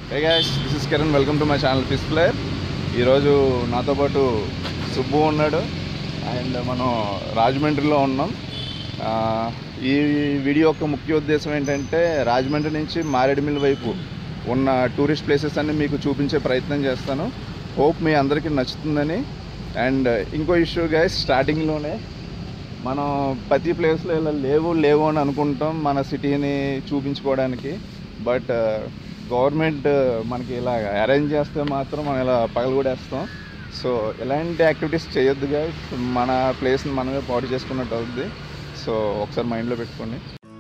Hey guys this is Kiran welcome to my channel ఫిస్ ప్లేయర్ ఈరోజు నాతో పాటు సుబ్బు ఉన్నాడు అండ్ మనం రాజమండ్రిలో ఉన్నాం ఆ, ఈ వీడియో యొక్క ముఖ్య ఉద్దేశం ఏంటంటే రాజమండ్రి నుంచి మారేడుమిల్లి వైపు ఉన్న టూరిస్ట్ ప్లేసెస్ అన్ని మీకు చూపించే ప్రయత్నం చేస్తాను హోప్ మీ అందరికీ నచ్చుతుందని అండ్ ఇంకో ఇష్యూ గైస్ స్టార్టింగ్లోనే మనం ప్రతి ప్లేస్లో ఇలా లేవు లేవు అని అనుకుంటాం మన సిటీని చూపించుకోవడానికి బట్ గవర్నమెంట్ మనకి ఇలా అరేంజ్ చేస్తే మాత్రం మనం ఇలా పగలగొడేస్తాం సో ఇలాంటి యాక్టివిటీస్ చేయొద్దు గైస్ మన ప్లేస్ని మనమే పాడు చేసుకున్నట్టు అవుద్ది సో ఒకసారి మైండ్లో పెట్టుకోండి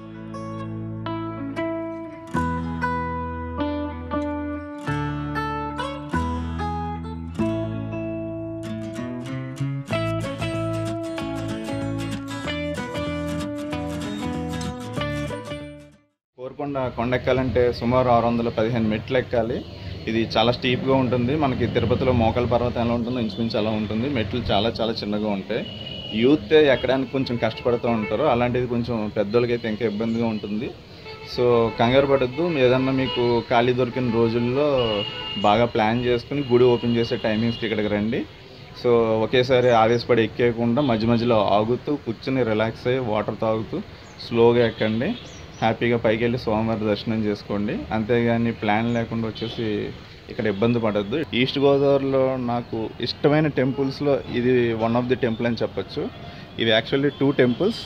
కోరుకొండ కొండ ఎక్కాలంటే సుమారు ఆరు వందల పదిహేను మెట్లు ఎక్కాలి ఇది చాలా స్టీప్గా ఉంటుంది మనకి తిరుపతిలో మోకాల పర్వతం ఎలా ఉంటుందో ఇంచుమించు అలా ఉంటుంది మెట్లు చాలా చాలా చిన్నగా ఉంటాయి యూత్ ఎక్కడానికి కొంచెం కష్టపడుతూ ఉంటారు అలాంటిది కొంచెం పెద్దోళ్ళకి అయితే ఇంకా ఇబ్బందిగా ఉంటుంది సో కంగారు పడద్దు ఏదన్నా మీకు ఖాళీ దొరికిన రోజుల్లో బాగా ప్లాన్ చేసుకుని గుడి ఓపెన్ చేసే టైమింగ్స్కి ఇక్కడికి రండి సో ఒకేసారి ఆవేశపడి ఎక్కేయకుండా మధ్య మధ్యలో ఆగుతూ కూర్చుని రిలాక్స్ అయ్యి వాటర్ తాగుతూ స్లోగా ఎక్కండి హ్యాపీగా పైకి వెళ్ళి స్వామివారి దర్శనం చేసుకోండి అంతేగాని ప్లాన్ లేకుండా వచ్చేసి ఇక్కడ ఇబ్బంది పడద్దు ఈస్ట్ గోదావరిలో నాకు ఇష్టమైన టెంపుల్స్లో ఇది వన్ ఆఫ్ ది టెంపుల్ అని చెప్పొచ్చు ఇది యాక్చువల్లీ టూ టెంపుల్స్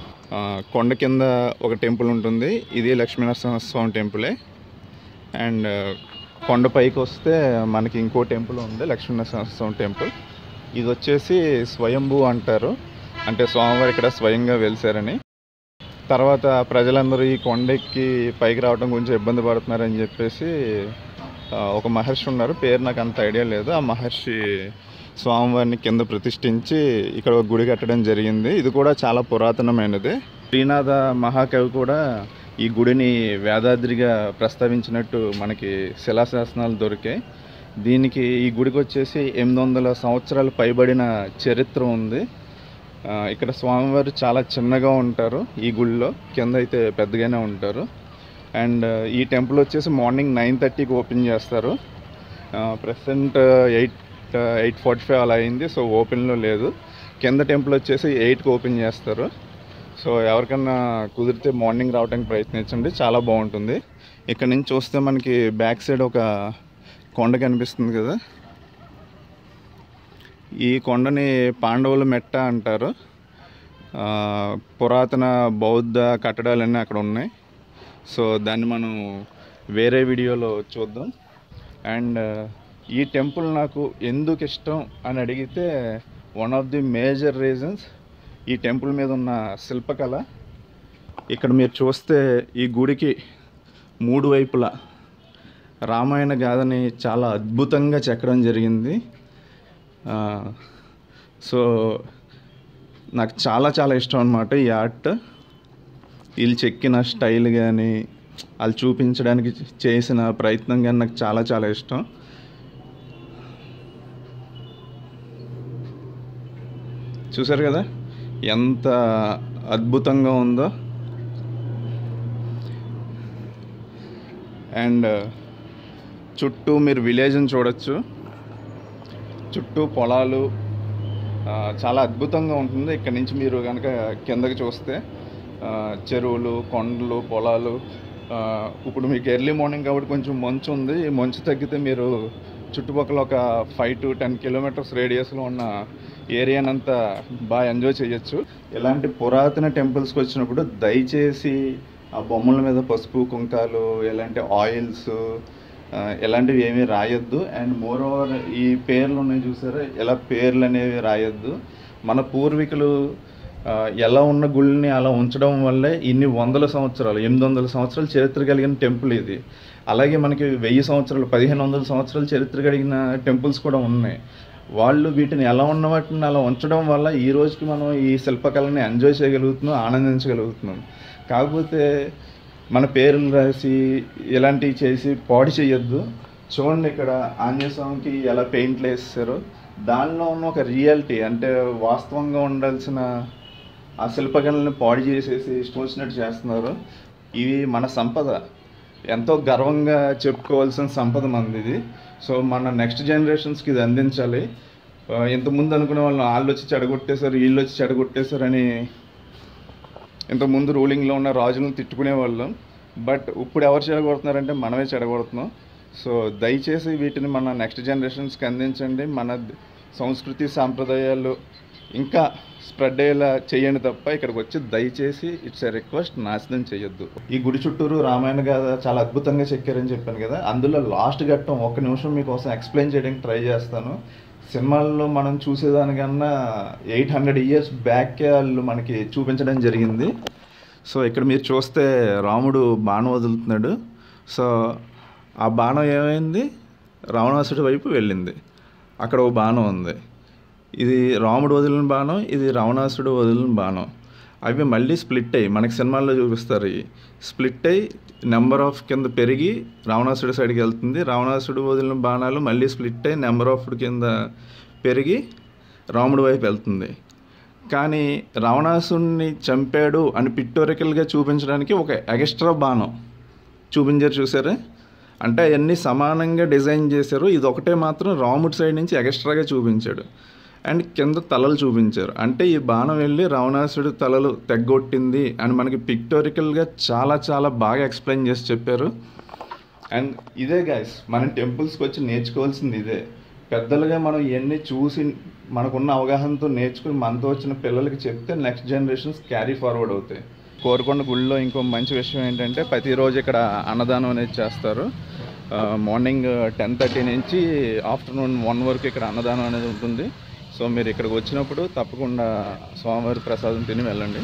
కొండ కింద ఒక టెంపుల్ ఉంటుంది ఇది లక్ష్మీనరసింహ స్వామి టెంపులే అండ్ కొండ పైకి వస్తే మనకి ఇంకో టెంపుల్ ఉంది లక్ష్మీనరసింహస్వామి టెంపుల్ ఇది వచ్చేసి స్వయంభూ అంటారు అంటే స్వామివారు ఇక్కడ స్వయంగా వెలిసారని తర్వాత ప్రజలందరూ ఈ కొండెక్కి పైకి రావడం కొంచెం ఇబ్బంది పడుతున్నారని చెప్పేసి ఆ, ఒక మహర్షి ఉన్నారు పేరు నాకు అంత ఐడియా లేదు ఆ మహర్షి స్వామివారిని కింద ప్రతిష్ఠించి ఇక్కడ ఒక గుడి కట్టడం జరిగింది ఇది కూడా చాలా పురాతనమైనది శ్రీనాథ మహాకవి కూడా ఈ గుడిని వేదాద్రిగా ప్రస్తావించినట్టు మనకి శిలాశాసనాలు దొరికాయి దీనికి ఈ గుడికి వచ్చేసి ఎనిమిది వందల సంవత్సరాలు పైబడిన చరిత్ర ఉంది ఆ, ఇక్కడ స్వామివారు చాలా చిన్నగా ఉంటారు ఈ గుడిలో కింద అయితే పెద్దగానే ఉంటారు అండ్ ఈ టెంపుల్ వచ్చేసి మార్నింగ్ నైన్ థర్టీకి ఓపెన్ చేస్తారు present eight eight forty five అలా అయింది సో ఓపెన్లో లేదు కింద టెంపుల్ వచ్చేసి ఎయిట్కి ఓపెన్ చేస్తారు సో ఎవరికన్నా కుదిరితే మార్నింగ్ రావడానికి ప్రయత్నించండి చాలా బాగుంటుంది ఇక్కడ నుంచి చూస్తే మనకి బ్యాక్ సైడ్ ఒక కొండ కనిపిస్తుంది కదా ఈ కొండని పాండవుల మెట్ట అంటారు ఆ, పురాతన బౌద్ధ కట్టడాలన్నీ అక్కడ ఉన్నాయి సో దాన్ని మనం వేరే వీడియోలో చూద్దాం అండ్ ఈ టెంపుల్ నాకు ఎందుకు ఇష్టం అని అడిగితే one of the major reasons ఈ టెంపుల్ మీద ఉన్న శిల్పకళ ఇక్కడ మీరు చూస్తే ఈ గుడికి మూడు వైపులా రామాయణ గాథని చాలా అద్భుతంగా చెక్కడం జరిగింది ఆ, సో నాకు చాలా చాలా ఇష్టం అనమాట ఈ ఆర్ట్ వీళ్ళు చెక్కిన స్టైల్ కానీ వాళ్ళు చూపించడానికి చేసిన ప్రయత్నం కానీ నాకు చాలా చాలా ఇష్టం చూసారు కదా ఎంత అద్భుతంగా ఉందో అండ్ చుట్టూ మీరు విలేజ్ని చూడొచ్చు చుట్టూ పొలాలు ఆ, చాలా అద్భుతంగా ఉంటుంది ఇక్కడ నుంచి మీరు కనుక కిందకి చూస్తే ఆ, చెరువులు కొండలు పొలాలు ఆ, ఇప్పుడు మీకు ఎర్లీ మార్నింగ్ కాబట్టి కొంచెం మంచు ఉంది ఈ మంచు తగ్గితే మీరు చుట్టుపక్కల ఒక ఫైవ్ టు టెన్ కిలోమీటర్స్ రేడియస్లో ఉన్న ఏరియానంతా బాగా ఎంజాయ్ చేయొచ్చు ఇలాంటి పురాతన టెంపుల్స్కి వచ్చినప్పుడు దయచేసి ఆ బొమ్మల మీద పసుపు కుంకాలు ఎలాంటి ఆయిల్స్ ఆ, ఇలాంటివి ఏమీ రాయొద్దు అండ్ మోర్ ఓవర్ ఈ పేర్లు ఉన్నాయి చూసారా ఇలా పేర్లు అనేవి రాయొద్దు మన పూర్వీకులు ఆ, ఎలా ఉన్న గుళ్ళని అలా ఉంచడం వల్లే ఇన్ని వందల సంవత్సరాలు ఎనిమిది వందల సంవత్సరాలు చరిత్ర కలిగిన టెంపుల్ ఇది అలాగే మనకి వెయ్యి సంవత్సరాలు పదిహేను వందల సంవత్సరాలు చరిత్ర కలిగిన టెంపుల్స్ కూడా ఉన్నాయి వాళ్ళు వీటిని ఎలా ఉన్న వాటిని అలా ఉంచడం వల్ల ఈ రోజుకి మనం ఈ శిల్పకళని ఎంజాయ్ చేయగలుగుతున్నాం ఆనందించగలుగుతున్నాం కాకపోతే మన పేర్లు రాసి ఇలాంటివి చేసి పాడు చేయొద్దు చూడండి ఇక్కడ ఆంజనేయ స్వామికి ఎలా పెయింట్లు వేస్తారు దానిలో ఉన్న ఒక రియాలిటీ అంటే వాస్తవంగా ఉండాల్సిన ఆ శిల్పకళని పాడు చేసేసి ఇష్టం వచ్చినట్టు చేస్తున్నారు ఇవి మన సంపద ఎంతో గర్వంగా చెప్పుకోవాల్సిన సంపద మనది ఇది సో మన నెక్స్ట్ జనరేషన్స్కి ఇది అందించాలి ఆ, ఇంతకుముందు అనుకునే వాళ్ళం వాళ్ళు వచ్చి చెడగొట్టేశారు వీళ్ళు వచ్చి చెడగొట్టేశారని ఇంతకుముందు రూలింగ్లో ఉన్న రాజులను తిట్టుకునే వాళ్ళం బట్ ఇప్పుడు ఎవరు చెడగొడుతున్నారంటే మనమే చెడగొడుతున్నాం సో దయచేసి వీటిని మన నెక్స్ట్ జనరేషన్స్కి అందించండి మన ద- సంస్కృతి సాంప్రదాయాలు ఇంకా స్ప్రెడ్ అయ్యేలా చేయండి తప్ప ఇక్కడికి వచ్చి దయచేసి ఇట్స్ ఎ రిక్వెస్ట్ నాశనం చేయొద్దు ఈ గుడి చుట్టూరు రామాయణ గాథ చాలా అద్భుతంగా చెక్కారని చెప్పాను కదా అందులో లాస్ట్ ఘట్టం ఒక నిమిషం మీకోసం ఎక్స్ప్లెయిన్ చేయడానికి ట్రై చేస్తాను సినిమాల్లో మనం చూసేదానికన్నా ఎయిట్ హండ్రెడ్ ఇయర్స్ బ్యాకే వాళ్ళు మనకి చూపించడం జరిగింది సో ఇక్కడ మీరు చూస్తే రాముడు బాణం వదులుతున్నాడు సో ఆ బాణం ఏమైంది రావణాసుడి వైపు వెళ్ళింది అక్కడ ఓ బాణం ఉంది ఇది రాముడు వదిలిన బాణం ఇది రావణాసుడు వదిలిన బాణం అవి మళ్ళీ స్ప్లిట్ అయ్యి మనకి సినిమాల్లో చూపిస్తారు ఇవి స్ప్లిట్ అయ్యి నెంబర్ ఆఫ్ కింద పెరిగి రావణాసుడి సైడ్కి వెళ్తుంది రావణాసుడు వదిలిన బాణాలు మళ్ళీ స్ప్లిట్ అయ్యి నెంబర్ ఆఫ్ కింద పెరిగి రాముడి వైపు వెళ్తుంది కానీ రావణాసుడిని చంపాడు అని పిక్టోరికల్గా చూపించడానికి ఒక ఎక్స్ట్రా బాణం చూపించారు చూసారా అంటే అవన్నీ సమానంగా డిజైన్ చేశారు ఇది ఒకటే మాత్రం రాముడి సైడ్ నుంచి ఎక్స్ట్రాగా చూపించాడు అండ్ కింద తలలు చూపించారు అంటే ఈ బాణం వెళ్ళి రావణాసుడి తలలు తెగ్గొట్టింది అని మనకి పిక్టోరికల్గా చాలా చాలా బాగా ఎక్స్ప్లెయిన్ చేసి చెప్పారు అండ్ ఇదే గైస్ మనం టెంపుల్స్కి వచ్చి నేర్చుకోవాల్సింది ఇదే పెద్దలుగా మనం ఇవన్నీ చూసి మనకున్న అవగాహనతో నేర్చుకుని మనతో వచ్చిన పిల్లలకి చెప్తే నెక్స్ట్ జనరేషన్స్ క్యారీ ఫార్వర్డ్ అవుతాయి కోరుకొండ గుడిలో ఇంకో మంచి విషయం ఏంటంటే ప్రతిరోజు ఇక్కడ అన్నదానం అనేది చేస్తారు ఆ, మార్నింగ్ టెన్ థర్టీ నుంచి ఆఫ్టర్నూన్ వన్ వరకు ఇక్కడ అన్నదానం అనేది ఉంటుంది సో మీరు ఇక్కడికి వచ్చినప్పుడు తప్పకుండా స్వామివారి ప్రసాదం తిని వెళ్ళండి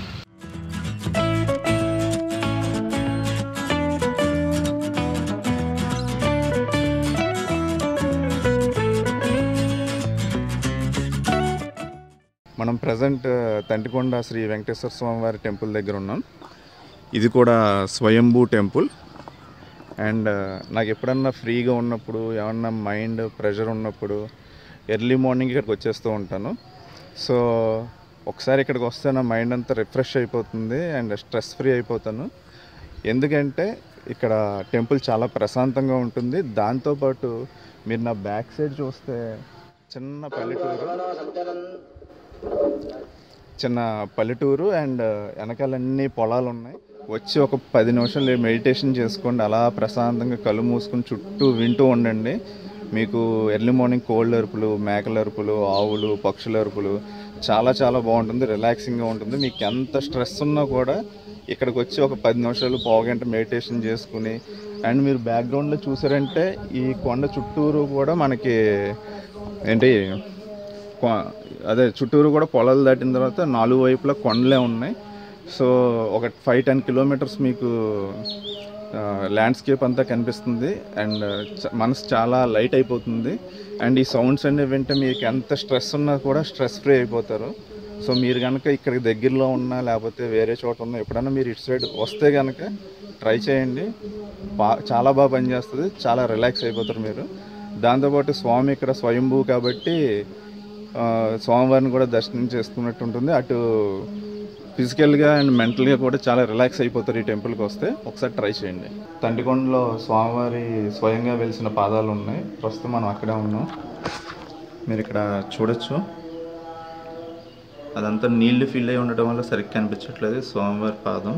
మనం ప్రజెంట్ తంటికొండ శ్రీ వెంకటేశ్వర స్వామి వారి టెంపుల్ దగ్గర ఉన్నాం ఇది కూడా స్వయంభూ టెంపుల్ అండ్ నాకు ఎప్పుడన్నా ఫ్రీగా ఉన్నప్పుడు ఏమన్నా మైండ్ ప్రెషర్ ఉన్నప్పుడు ఎర్లీ మార్నింగ్ ఇక్కడికి వచ్చేస్తూ ఉంటాను సో ఒకసారి ఇక్కడికి వస్తే నా మైండ్ అంతా రిఫ్రెష్ అయిపోతుంది అండ్ స్ట్రెస్ ఫ్రీ అయిపోతాను ఎందుకంటే ఇక్కడ టెంపుల్ చాలా ప్రశాంతంగా ఉంటుంది దాంతోపాటు మీరు నా బ్యాక్ సైడ్ చూస్తే చిన్న పల్లెటూరు చిన్న పల్లెటూరు అండ్ వెనకాలన్నీ పొలాలు ఉన్నాయి వచ్చి ఒక పది నిమిషాలు మెడిటేషన్ చేసుకోండి అలా ప్రశాంతంగా కళ్ళు మూసుకొని చుట్టూ వింటూ ఉండండి మీకు ఎర్లీ మార్నింగ్ కోల్డ్ అరుపులు మేకల అరుపులు ఆవులు పక్షుల అరుపులు చాలా చాలా బాగుంటుంది రిలాక్సింగ్గా ఉంటుంది మీకు ఎంత స్ట్రెస్ ఉన్నా కూడా ఇక్కడికి వచ్చి ఒక పది నిమిషాలు పావుగంట మెడిటేషన్ చేసుకుని అండ్ మీరు బ్యాక్గ్రౌండ్లో చూసారంటే ఈ కొండ చుట్టూరు కూడా మనకి ఏంటి కొ- అదే చుట్టూరు కూడా పొలాలు దాటిన తర్వాత నాలుగు వైపులా కొండలే ఉన్నాయి సో ఒక ఫైవ్ టెన్ కిలోమీటర్స్ మీకు ల్యాండ్స్కేప్ అంతా కనిపిస్తుంది అండ్ చ- మనసు చాలా లైట్ అయిపోతుంది అండ్ ఈ సౌండ్స్ అన్ని వింటే మీకు ఎంత స్ట్రెస్ ఉన్నా కూడా స్ట్రెస్ ఫ్రీ అయిపోతారు సో మీరు కనుక ఇక్కడికి దగ్గరలో ఉన్నా లేకపోతే వేరే చోట ఉన్నా ఎప్పుడైనా మీరు ఇటు సైడ్ వస్తే కనుక ట్రై చేయండి బా చాలా బాగా పనిచేస్తుంది చాలా రిలాక్స్ అయిపోతారు మీరు దాంతోపాటు స్వామి ఇక్కడ స్వయంభూ కాబట్టి ఆ, స్వామివారిని కూడా దర్శనం చేసుకున్నట్టు ఉంటుంది అటు ఫిజికల్గా అండ్ మెంటల్గా కూడా చాలా రిలాక్స్ అయిపోతారు ఈ టెంపుల్కి వస్తే ఒకసారి ట్రై చేయండి తంటికొండలో స్వామివారి స్వయంగా వెలిసిన పాదాలు ఉన్నాయి ప్రస్తుతం మనం అక్కడే ఉన్నాం మీరు ఇక్కడ చూడొచ్చు అదంతా నీళ్లు ఫిల్ అయి ఉండటం వల్ల సరిగ్గా కనిపించట్లేదు స్వామివారి పాదం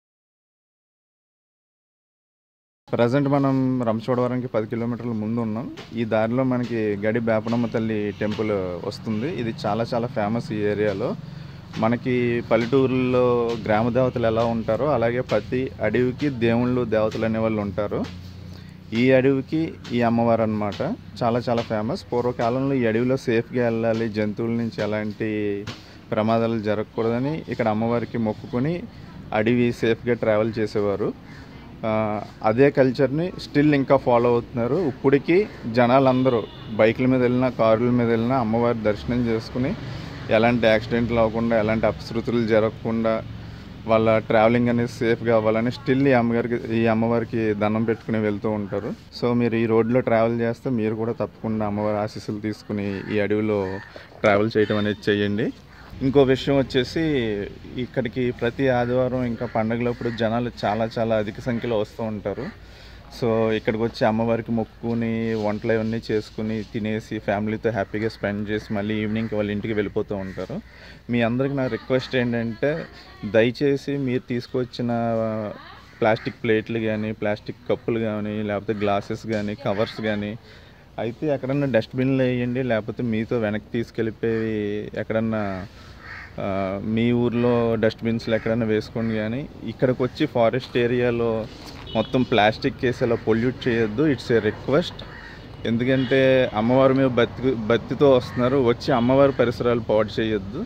ప్రజెంట్ మనం రంచోడవరంకి పది కిలోమీటర్ల ముందు ఉన్నాం ఈ దారిలో మనకి గడి బేపనమ్మ తల్లి టెంపుల్ వస్తుంది ఇది చాలా చాలా ఫేమస్ ఈ ఏరియాలో మనకి పల్లెటూరుల్లో గ్రామ దేవతలు ఎలా ఉంటారో అలాగే ప్రతి అడవికి దేవుళ్ళు దేవతలు అనేవాళ్ళు ఉంటారు ఈ అడవికి ఈ అమ్మవారు అనమాట చాలా చాలా ఫేమస్ పూర్వకాలంలో ఈ అడవిలో సేఫ్గా వెళ్ళాలి జంతువుల నుంచి ఎలాంటి ప్రమాదాలు జరగకూడదని ఇక్కడ అమ్మవారికి మొక్కుకొని అడవి సేఫ్గా ట్రావెల్ చేసేవారు ఆ, అదే కల్చర్ని స్టిల్ ఇంకా ఫాలో అవుతున్నారు ఇప్పటికీ జనాలందరూ బైకుల మీద వెళ్ళినా కారుల మీద వెళ్ళినా అమ్మవారి దర్శనం చేసుకుని ఎలాంటి యాక్సిడెంట్లు అవ్వకుండా ఎలాంటి అపశృతులు జరగకుండా వాళ్ళ ట్రావెలింగ్ అనేది సేఫ్గా అవ్వాలని స్టిల్ ఈ అమ్మగారికి ఈ అమ్మవారికి దండం పెట్టుకుని వెళ్తూ ఉంటారు సో మీరు ఈ రోడ్లో ట్రావెల్ చేస్తే మీరు కూడా తప్పకుండా అమ్మవారి ఆశీస్సులు తీసుకుని ఈ అడవిలో ట్రావెల్ చేయడం అనేది చేయండి ఇంకో విషయం వచ్చేసి ఇక్కడికి ప్రతి ఆదివారం ఇంకా పండగలప్పుడు జనాలు చాలా చాలా అధిక సంఖ్యలో వస్తూ ఉంటారు సో ఇక్కడికి వచ్చి అమ్మవారికి మొక్కుని వంటలు అవన్నీ చేసుకుని తినేసి ఫ్యామిలీతో హ్యాపీగా స్పెండ్ చేసి మళ్ళీ ఈవినింగ్కి వాళ్ళ ఇంటికి వెళ్ళిపోతూ ఉంటారు మీ అందరికి నా రిక్వెస్ట్ ఏంటంటే దయచేసి మీరు తీసుకొచ్చిన ప్లాస్టిక్ ప్లేట్లు కానీ ప్లాస్టిక్ కప్పులు కానీ లేకపోతే గ్లాసెస్ కానీ కవర్స్ కానీ అయితే ఎక్కడన్నా డస్ట్బిన్లో వేయండి లేకపోతే మీతో వెనక్కి తీసుకెళ్ళిపోయి ఎక్కడన్నా ఆ, మీ ఊర్లో డస్ట్బిన్స్లో ఎక్కడైనా వేసుకోండి కానీ ఇక్కడికి వచ్చి ఫారెస్ట్ ఏరియాలో మొత్తం ప్లాస్టిక్ కేసు అలా పొల్యూట్ చేయొద్దు ఇట్స్ ఏ రిక్వెస్ట్ ఎందుకంటే అమ్మవారి మీద బతి బతితో వస్తున్నారు వచ్చి అమ్మవారి పరిసరాలు పాడు చేయొద్దు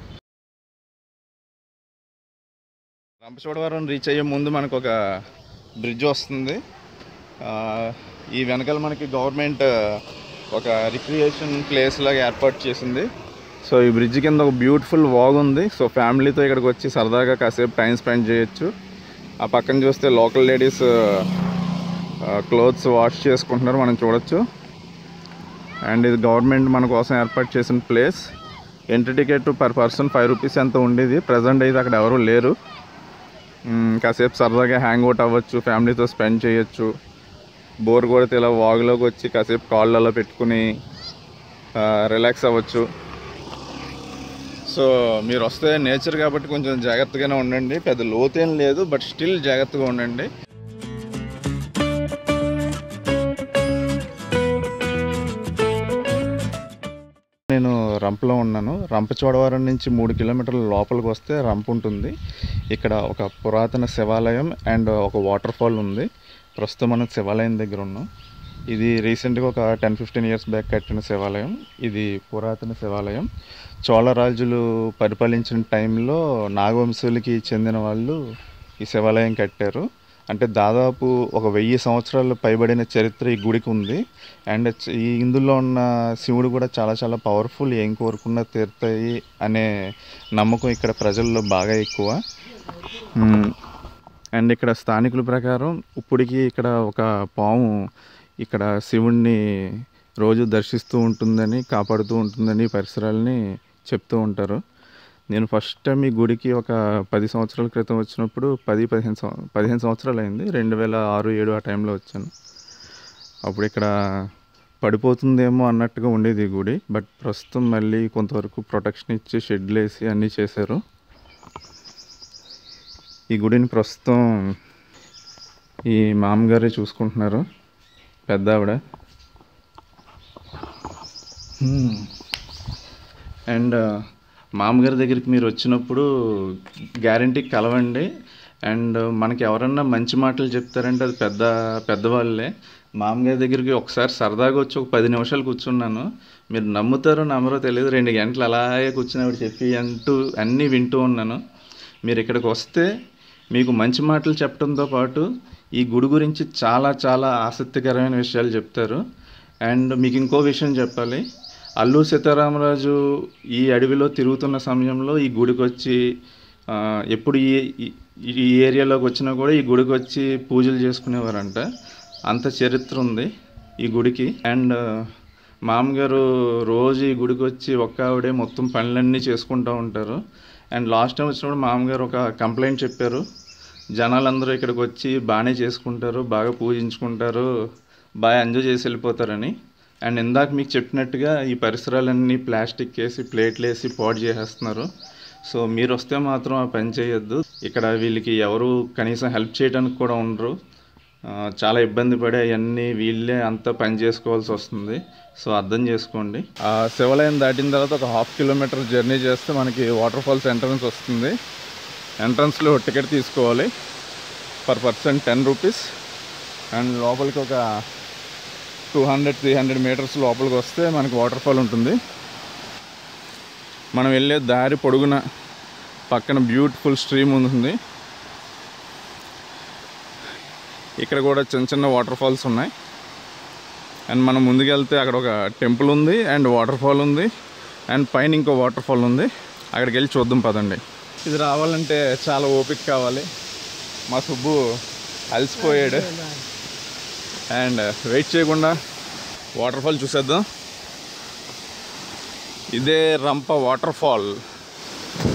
రంపచోడవరం రీచ్ అయ్యే ముందు మనకు ఒక బ్రిడ్జ్ వస్తుంది ఆ, ఈ వెనకాల మనకి గవర్నమెంట్ ఒక రిక్రియేషన్ ప్లేస్ లాగా ఏర్పాటు చేసింది సో ఈ బ్రిడ్జ్ కింద ఒక బ్యూటిఫుల్ వాగ్ ఉంది సో ఫ్యామిలీతో ఇక్కడికి వచ్చి సరదాగా కాసేపు టైం స్పెండ్ చేయొచ్చు ఆ పక్కన చూస్తే లోకల్ లేడీస్ క్లోత్స్ వాష్ చేసుకుంటున్నారు మనం చూడొచ్చు అండ్ ఇది గవర్నమెంట్ మన కోసం ఏర్పాటు చేసిన place entry ticket per person five rupees ఎంత ఉండేది ప్రజెంట్ అయితే అక్కడ ఎవరు లేరు మ్మ్, కాసేపు సరదాగా హ్యాంగ్ అవుట్ అవ్వచ్చు ఫ్యామిలీతో స్పెండ్ చేయొచ్చు బోర్ కొడితే ఇలా వాగులోకి వచ్చి కాసేపు కాళ్ళలో పెట్టుకుని రిలాక్స్ అవ్వచ్చు సో మీరు వస్తే నేచర్ కాబట్టి కొంచెం జాగ్రత్తగానే ఉండండి పెద్ద లోతేం లేదు బట్ స్టిల్ జాగ్రత్తగా ఉండండి నేను రంపలో ఉన్నాను రంపచోడవరం నుంచి మూడు కిలోమీటర్ల లోపలికి వస్తే రంప ఉంటుంది ఇక్కడ ఒక పురాతన శివాలయం అండ్ ఒక వాటర్ ఫాల్ ఉంది ప్రస్తుతం మనం శివాలయం దగ్గర ఉన్నాం ఇది రీసెంట్గా ఒక టెన్ ఫిఫ్టీన్ ఇయర్స్ బ్యాక్ కట్టిన శివాలయం ఇది పురాతన శివాలయం చోళరాజులు పరిపాలించిన టైంలో నాగవంశులకి చెందిన వాళ్ళు ఈ శివాలయం కట్టారు అంటే దాదాపు ఒక వెయ్యి సంవత్సరాలు పైబడిన చరిత్ర ఈ గుడికి ఉంది అండ్ చ- ఈ ఇందులో ఉన్న శివుడు కూడా చాలా చాలా పవర్ఫుల్ ఏం కోరుకున్నా తీరుతాయి అనే నమ్మకం ఇక్కడ ప్రజల్లో బాగా ఎక్కువ మ్మ్. అండ్ ఇక్కడ స్థానికుల ప్రకారం ఇప్పటికీ ఇక్కడ ఒక పాము ఇక్కడ శివుణ్ణి రోజు దర్శిస్తూ ఉంటుందని కాపాడుతూ ఉంటుందని ఈ పరిసరాలని చెప్తూ ఉంటారు నేను ఫస్ట్ టైం ఈ గుడికి ఒక పది సంవత్సరాల క్రితం వచ్చినప్పుడు పది పదిహేను సంవ పదిహేను సంవత్సరాలు అయింది రెండు వేల ఆరు ఏడు ఆ టైంలో వచ్చాను అప్పుడు ఇక్కడ పడిపోతుందేమో అన్నట్టుగా ఉండేది ఈ గుడి బట్ ప్రస్తుతం మళ్ళీ కొంతవరకు ప్రొటెక్షన్ ఇచ్చి షెడ్లు వేసి అన్నీ చేశారు ఈ గుడిని ప్రస్తుతం ఈ మామగారే చూసుకుంటున్నారు పెద్ద ఆవిడ అండ్ మామగారి దగ్గరికి మీరు వచ్చినప్పుడు గ్యారంటీ కలవండి అండ్ మనకి ఎవరన్నా మంచి మాటలు చెప్తారంటే అది పెద్ద పెద్దవాళ్ళే మామగారి దగ్గరికి ఒకసారి సరదాగా వచ్చి ఒక పది నిమిషాలు కూర్చున్నాను మీరు నమ్ముతారో నమ్మరో తెలియదు రెండు గంటలు అలాగే కూర్చుని ఆవిడ చెప్పి అంటూ అన్నీ వింటూ ఉన్నాను మీరు ఇక్కడికి వస్తే మీకు మంచి మాటలు చెప్పడంతో పాటు ఈ గుడి గురించి చాలా చాలా ఆసక్తికరమైన విషయాలు చెప్తారు అండ్ మీకు ఇంకో విషయం చెప్పాలి అల్లూరు సీతారామరాజు ఈ అడవిలో తిరుగుతున్న సమయంలో ఈ గుడికి వచ్చి ఆ, ఎప్పుడు ఈ ఈ- ఈ ఏరియాలోకి వచ్చినా కూడా ఈ గుడికి వచ్చి పూజలు చేసుకునేవారంట అంత చరిత్ర ఉంది ఈ గుడికి అండ్ మామగారు రోజు ఈ గుడికి వచ్చి ఒక్క ఆవిడే మొత్తం పనులన్నీ చేసుకుంటూ ఉంటారు అండ్ లాస్ట్ టైం వచ్చినప్పుడు మామగారు ఒక కంప్లైంట్ చెప్పారు జనాలందరూ ఇక్కడికి వచ్చి బాగానే చేసుకుంటారు బాగా పూజించుకుంటారు బాగా ఎంజాయ్ చేసి వెళ్ళిపోతారని అండ్ ఇందాక మీకు చెప్పినట్టుగా ఈ పరిసరాలన్నీ ప్లాస్టిక్ వేసి ప్లేట్లు వేసి పాడు చేసేస్తున్నారు సో మీరు వస్తే మాత్రం ఆ పని చేయొద్దు ఇక్కడ వీళ్ళకి ఎవరు కనీసం హెల్ప్ చేయడానికి కూడా ఉండరు ఆ, చాలా ఇబ్బంది పడి అవన్నీ వీళ్ళే అంతా పని చేసుకోవాల్సి వస్తుంది సో అర్థం చేసుకోండి ఆ శివాలయం దాటిన తర్వాత ఒక హాఫ్ కిలోమీటర్ జర్నీ చేస్తే మనకి వాటర్ ఫాల్స్ ఎంట్రన్స్ వస్తుంది ఎంట్రన్స్లో టికెట్ తీసుకోవాలి per person ten rupees and లోపలికి ఒక two hundred three hundred metres లోపలికి వస్తే మనకి వాటర్ ఫాల్ ఉంటుంది మనం వెళ్ళే దారి పొడుగున పక్కన బ్యూటిఫుల్ స్ట్రీమ్ ఉంటుంది ఇక్కడ కూడా చిన్న చిన్న వాటర్ ఫాల్స్ ఉన్నాయి అండ్ మనం ముందుకెళ్తే అక్కడ ఒక టెంపుల్ ఉంది అండ్ వాటర్ ఫాల్ ఉంది అండ్ పైన ఇంకో వాటర్ ఫాల్ ఉంది అక్కడికి వెళ్ళి చూద్దాం పదండి ఇది రావాలంటే చాలా ఓపిక కావాలి మా సుబ్బు అలసిపోయాడు అండ్ వెయిట్ చేయకుండా వాటర్ ఫాల్ చూసేద్దాం ఇదే రంప వాటర్ ఫాల్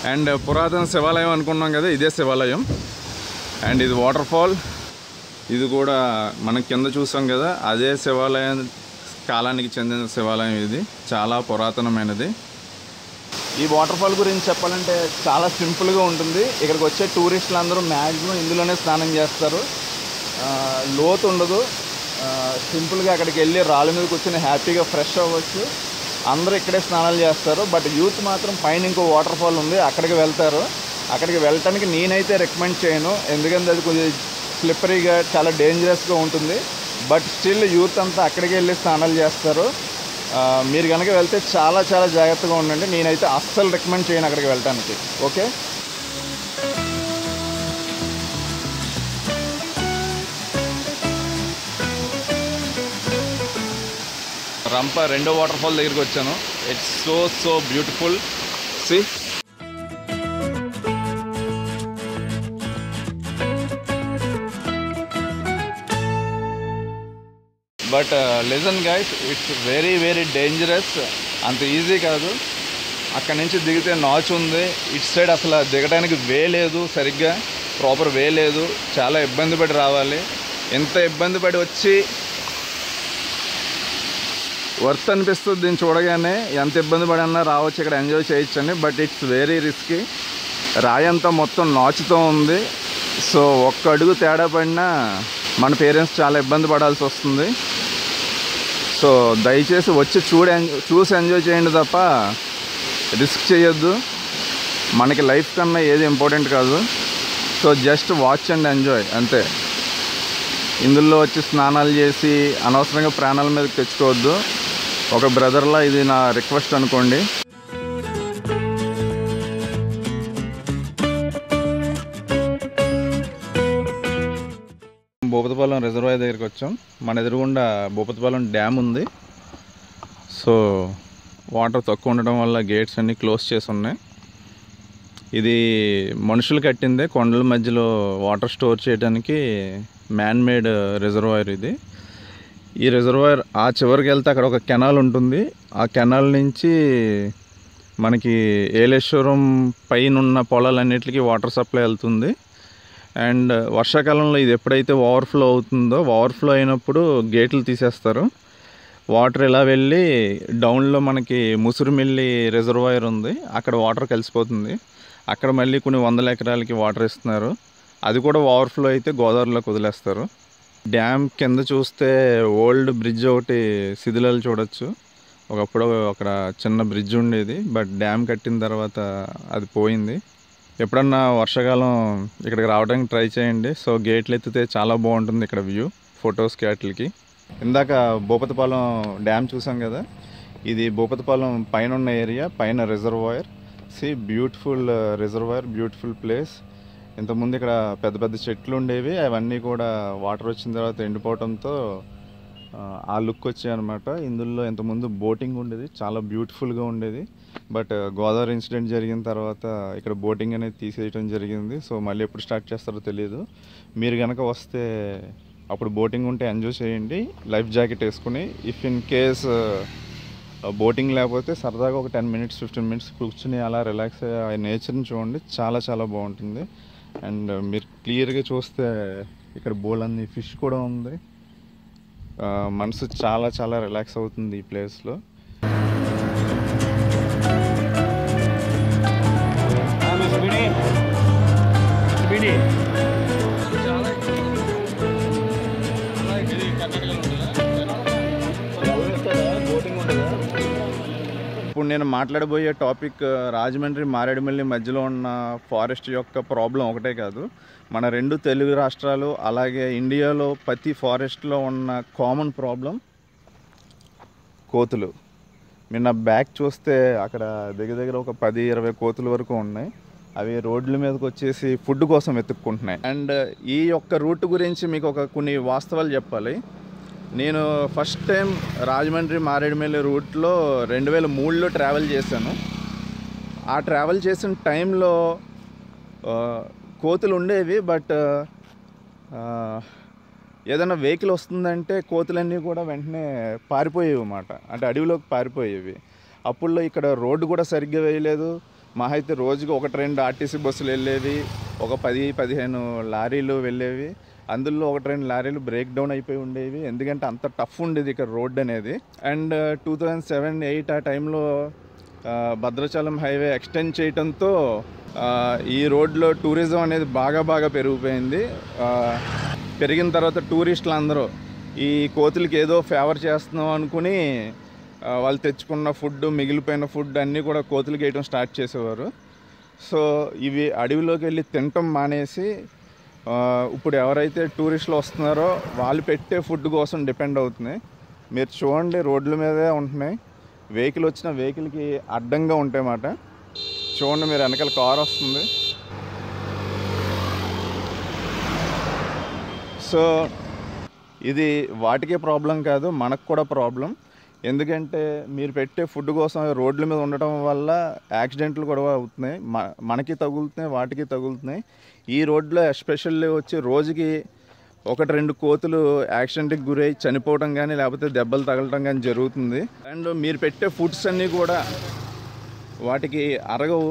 అండ్ పురాతన శివాలయం అనుకున్నాం కదా ఇదే శివాలయం అండ్ ఇది వాటర్ ఫాల్ ఇది కూడా మనం కింద చూసాం కదా అదే శివాలయం కాలానికి చెందిన శివాలయం ఇది చాలా పురాతనమైనది ఈ వాటర్ ఫాల్ గురించి చెప్పాలంటే చాలా సింపుల్గా ఉంటుంది ఇక్కడికి వచ్చే టూరిస్టులు అందరూ మ్యాక్సిమం ఇందులోనే స్నానం చేస్తారు ఆ, లోతు ఉండదు ఆ, సింపుల్గా అక్కడికి వెళ్ళి రాళ్ళ మీద కూర్చొని హ్యాపీగా ఫ్రెష్ అవ్వచ్చు అందరూ ఇక్కడే స్నానాలు చేస్తారు బట్ యూత్ మాత్రం పైన ఇంకో వాటర్ ఫాల్ ఉంది అక్కడికి వెళ్తారు అక్కడికి వెళ్ళటానికి నేనైతే రికమెండ్ చేయను ఎందుకంటే అది కొంచెం స్లిప్పరీగా చాలా డేంజరస్గా ఉంటుంది బట్ స్టిల్ యూత్ అంతా అక్కడికి వెళ్ళి స్నానాలు చేస్తారు ఆ, మీరు కనుక వెళ్తే చాలా చాలా జాగ్రత్తగా ఉండండి నేనైతే అస్సలు రికమెండ్ చేయను అక్కడికి వెళ్ళటానికి ఓకే రంప రెండో వాటర్ ఫాల్ దగ్గరికి వచ్చాను it's so so beautiful see but లెజన్ guys it's very very dangerous అంత ఈజీ కాదు అక్కడి నుంచి దిగితే నాచ్ ఉంది ఇటు సైడ్ అసలు దిగడానికి వే లేదు సరిగ్గా ప్రాపర్ వే లేదు చాలా ఇబ్బంది పడి రావాలి ఎంత ఇబ్బంది పడి వచ్చి వర్త్ అనిపిస్తుంది దీన్ని చూడగానే ఎంత ఇబ్బంది పడన్నా రావచ్చు ఇక్కడ ఎంజాయ్ చేయొచ్చండి బట్ ఇట్స్ వెరీ రిస్కీ రాయి అంతా మొత్తం నాచుతో ఉంది సో ఒక్క అడుగు తేడా పడినా మన పేరెంట్స్ చాలా ఇబ్బంది పడాల్సి వస్తుంది సో దయచేసి వచ్చి చూడ చూసి ఎంజాయ్ చేయండి తప్ప రిస్క్ చేయొద్దు మనకి లైఫ్ కన్నా ఏది ఇంపార్టెంట్ కాదు so just watch and enjoy అంతే ఇందులో వచ్చి స్నానాలు చేసి అనవసరంగా ప్రాణాల మీదకి తెచ్చుకోవద్దు ఒక బ్రదర్లా ఇది నా రిక్వెస్ట్ అనుకోండి భూపతిపాలెం రిజర్వాయర్ దగ్గరికి వచ్చాం మన ఎదురుగుండా భూపతిపాలెం డ్యామ్ ఉంది సో వాటర్ తక్కువ ఉండడం వల్ల గేట్స్ అన్నీ క్లోజ్ చేసి ఉన్నాయి ఇది మనుషులు కట్టిందే కొండల మధ్యలో వాటర్ స్టోర్ చేయడానికి మ్యాన్ మేడ్ రిజర్వాయర్ ఇది ఈ రిజర్వాయర్ ఆ చివరికి వెళ్తే అక్కడ ఒక కెనాల్ ఉంటుంది ఆ కెనాల్ నుంచి మనకి ఏలేశ్వరం పైన ఉన్న పొలాలన్నిటికీ వాటర్ సప్లై వెళ్తుంది అండ్ వర్షాకాలంలో ఇది ఎప్పుడైతే ఓవర్ఫ్లో అవుతుందో ఓవర్ఫ్లో అయినప్పుడు గేట్లు తీసేస్తారు వాటర్ ఇలా వెళ్ళి డౌన్లో మనకి ముసురుమిల్లి రిజర్వాయర్ ఉంది అక్కడ వాటర్ కలిసిపోతుంది అక్కడ మళ్ళీ కొన్ని వందల ఎకరాలకి వాటర్ ఇస్తున్నారు అది కూడా ఓవర్ఫ్లో అయితే గోదావరిలోకి వదిలేస్తారు డ్యామ్ కింద చూస్తే ఓల్డ్ బ్రిడ్జ్ ఒకటి శిథిలాలు చూడొచ్చు ఒకప్పుడు అక్కడ చిన్న బ్రిడ్జ్ ఉండేది బట్ డ్యామ్ కట్టిన తర్వాత అది పోయింది ఎప్పుడన్నా వర్షాకాలం ఇక్కడికి రావడానికి ట్రై చేయండి సో గేట్లు ఎత్తితే చాలా బాగుంటుంది ఇక్కడ వ్యూ ఫొటోస్కి వాటికి ఇందాక భూపతిపాలెం డ్యామ్ చూసాం కదా ఇది భూపతిపాలెం పైన ఉన్న ఏరియా పైన reservoir see beautiful reservoir beautiful place ఇంతకుముందు ఇక్కడ పెద్ద పెద్ద చెట్లు ఉండేవి అవన్నీ కూడా వాటర్ వచ్చిన తర్వాత ఎండిపోవడంతో ఆ, ఆ లుక్ వచ్చాయి అనమాట ఇందులో ఇంతకుముందు బోటింగ్ ఉండేది చాలా బ్యూటిఫుల్గా ఉండేది బట్ గోదావరి ఇన్సిడెంట్ జరిగిన తర్వాత ఇక్కడ బోటింగ్ అనేది తీసేయడం జరిగింది సో మళ్ళీ ఎప్పుడు స్టార్ట్ చేస్తారో తెలియదు మీరు కనుక వస్తే అప్పుడు బోటింగ్ ఉంటే ఎంజాయ్ చేయండి లైఫ్ జాకెట్ వేసుకుని ఇఫ్ ఇన్ కేస్ బోటింగ్ లేకపోతే సరదాగా ఒక టెన్ మినిట్స్ ఫిఫ్టీన్ మినిట్స్ కూర్చుని అలా రిలాక్స్ అయ్యి ఆ నేచర్ని చూడండి చాలా చాలా బాగుంటుంది అండ్ మీరు క్లియర్గా చూస్తే ఇక్కడ బోల్ అన్ని ఫిష్ కూడా ఉంది ఆ, మనసు చాలా చాలా రిలాక్స్ అవుతుంది ఈ ప్లేస్లో ఇప్పుడు నేను మాట్లాడబోయే టాపిక్ రాజమండ్రి మారేడుమల్లి మధ్యలో ఉన్న ఫారెస్ట్ యొక్క ప్రాబ్లం ఒకటే కాదు మన రెండు తెలుగు రాష్ట్రాలు అలాగే ఇండియాలో ప్రతి ఫారెస్ట్లో ఉన్న కామన్ ప్రాబ్లం కోతులు మీరు నా బ్యాక్ చూస్తే అక్కడ దగ్గర దగ్గర ఒక పది ఇరవై కోతుల వరకు ఉన్నాయి అవి రోడ్ల మీదకి వచ్చేసి ఫుడ్ కోసం వెతుక్కుంటున్నాయి అండ్ ఈ యొక్క రూట్ గురించి మీకు ఒక కొన్ని వాస్తవాలు చెప్పాలి నేను ఫస్ట్ టైం రాజమండ్రి మారేడుమల్లి రూట్లో రెండు వేల మూడులో ట్రావెల్ చేశాను ఆ ట్రావెల్ చేసిన టైంలో ఆ, కోతులు ఉండేవి బట్ ఏదైనా వెహికల్ వస్తుందంటే కోతులన్నీ కూడా వెంటనే పారిపోయేవి అన్నమాట అంటే అడవిలోకి పారిపోయేవి అప్పుల్లో ఇక్కడ రోడ్డు కూడా సరిగ్గా వేయలేదు మా అయితే రోజుకి ఒకటి రెండు ఆర్టీసీ బస్సులు వెళ్ళేవి ఒక పది పదిహేను లారీలు వెళ్ళేవి అందులో ఒకటి రెండు లారీలు బ్రేక్ డౌన్ అయిపోయి ఉండేవి ఎందుకంటే అంత టఫ్ ఉండేది ఇక్కడ రోడ్ అనేది and two thousand seven eight ఆ టైంలో ఆ, భద్రాచలం హైవే ఎక్స్టెండ్ చేయడంతో ఆ, ఈ రోడ్లో టూరిజం అనేది బాగా బాగా పెరిగిపోయింది ఆ, పెరిగిన తర్వాత టూరిస్టులు అందరూ ఈ కోతులకి ఏదో ఫేవర్ చేస్తున్నాం అనుకుని ఆ, వాళ్ళు తెచ్చుకున్న ఫుడ్ మిగిలిపోయిన ఫుడ్ అన్నీ కూడా కోతులకి వేయడం స్టార్ట్ చేసేవారు సో ఇవి అడవిలోకి వెళ్ళి తినటం మానేసి ఆ, ఇప్పుడు ఎవరైతే టూరిస్టులు వస్తున్నారో వాళ్ళు పెట్టే ఫుడ్ కోసం డిపెండ్ అవుతున్నాయి మీరు చూడండి రోడ్ల మీదే ఉంటున్నాయి వెహికల్ వచ్చిన వెహికల్కి అడ్డంగా ఉంటాయి మాట చూడండి మీరు వెనకాల కార్ వస్తుంది సో ఇది వాటికే ప్రాబ్లం కాదు మనకు కూడా ప్రాబ్లం ఎందుకంటే మీరు పెట్టే ఫుడ్ కోసం రోడ్ల మీద ఉండటం వల్ల యాక్సిడెంట్లు కూడా అవుతున్నాయి మ- మనకి తగులుతున్నాయి వాటికి తగులుతున్నాయి ఈ రోడ్లో ఎస్పెషల్లీ వచ్చి రోజుకి ఒకటి రెండు కోతులు యాక్సిడెంట్కి గురై చనిపోవడం కానీ లేకపోతే దెబ్బలు తగలటం కానీ జరుగుతుంది అండ్ మీరు పెట్టే ఫుడ్స్ అన్నీ కూడా వాటికి అరగవు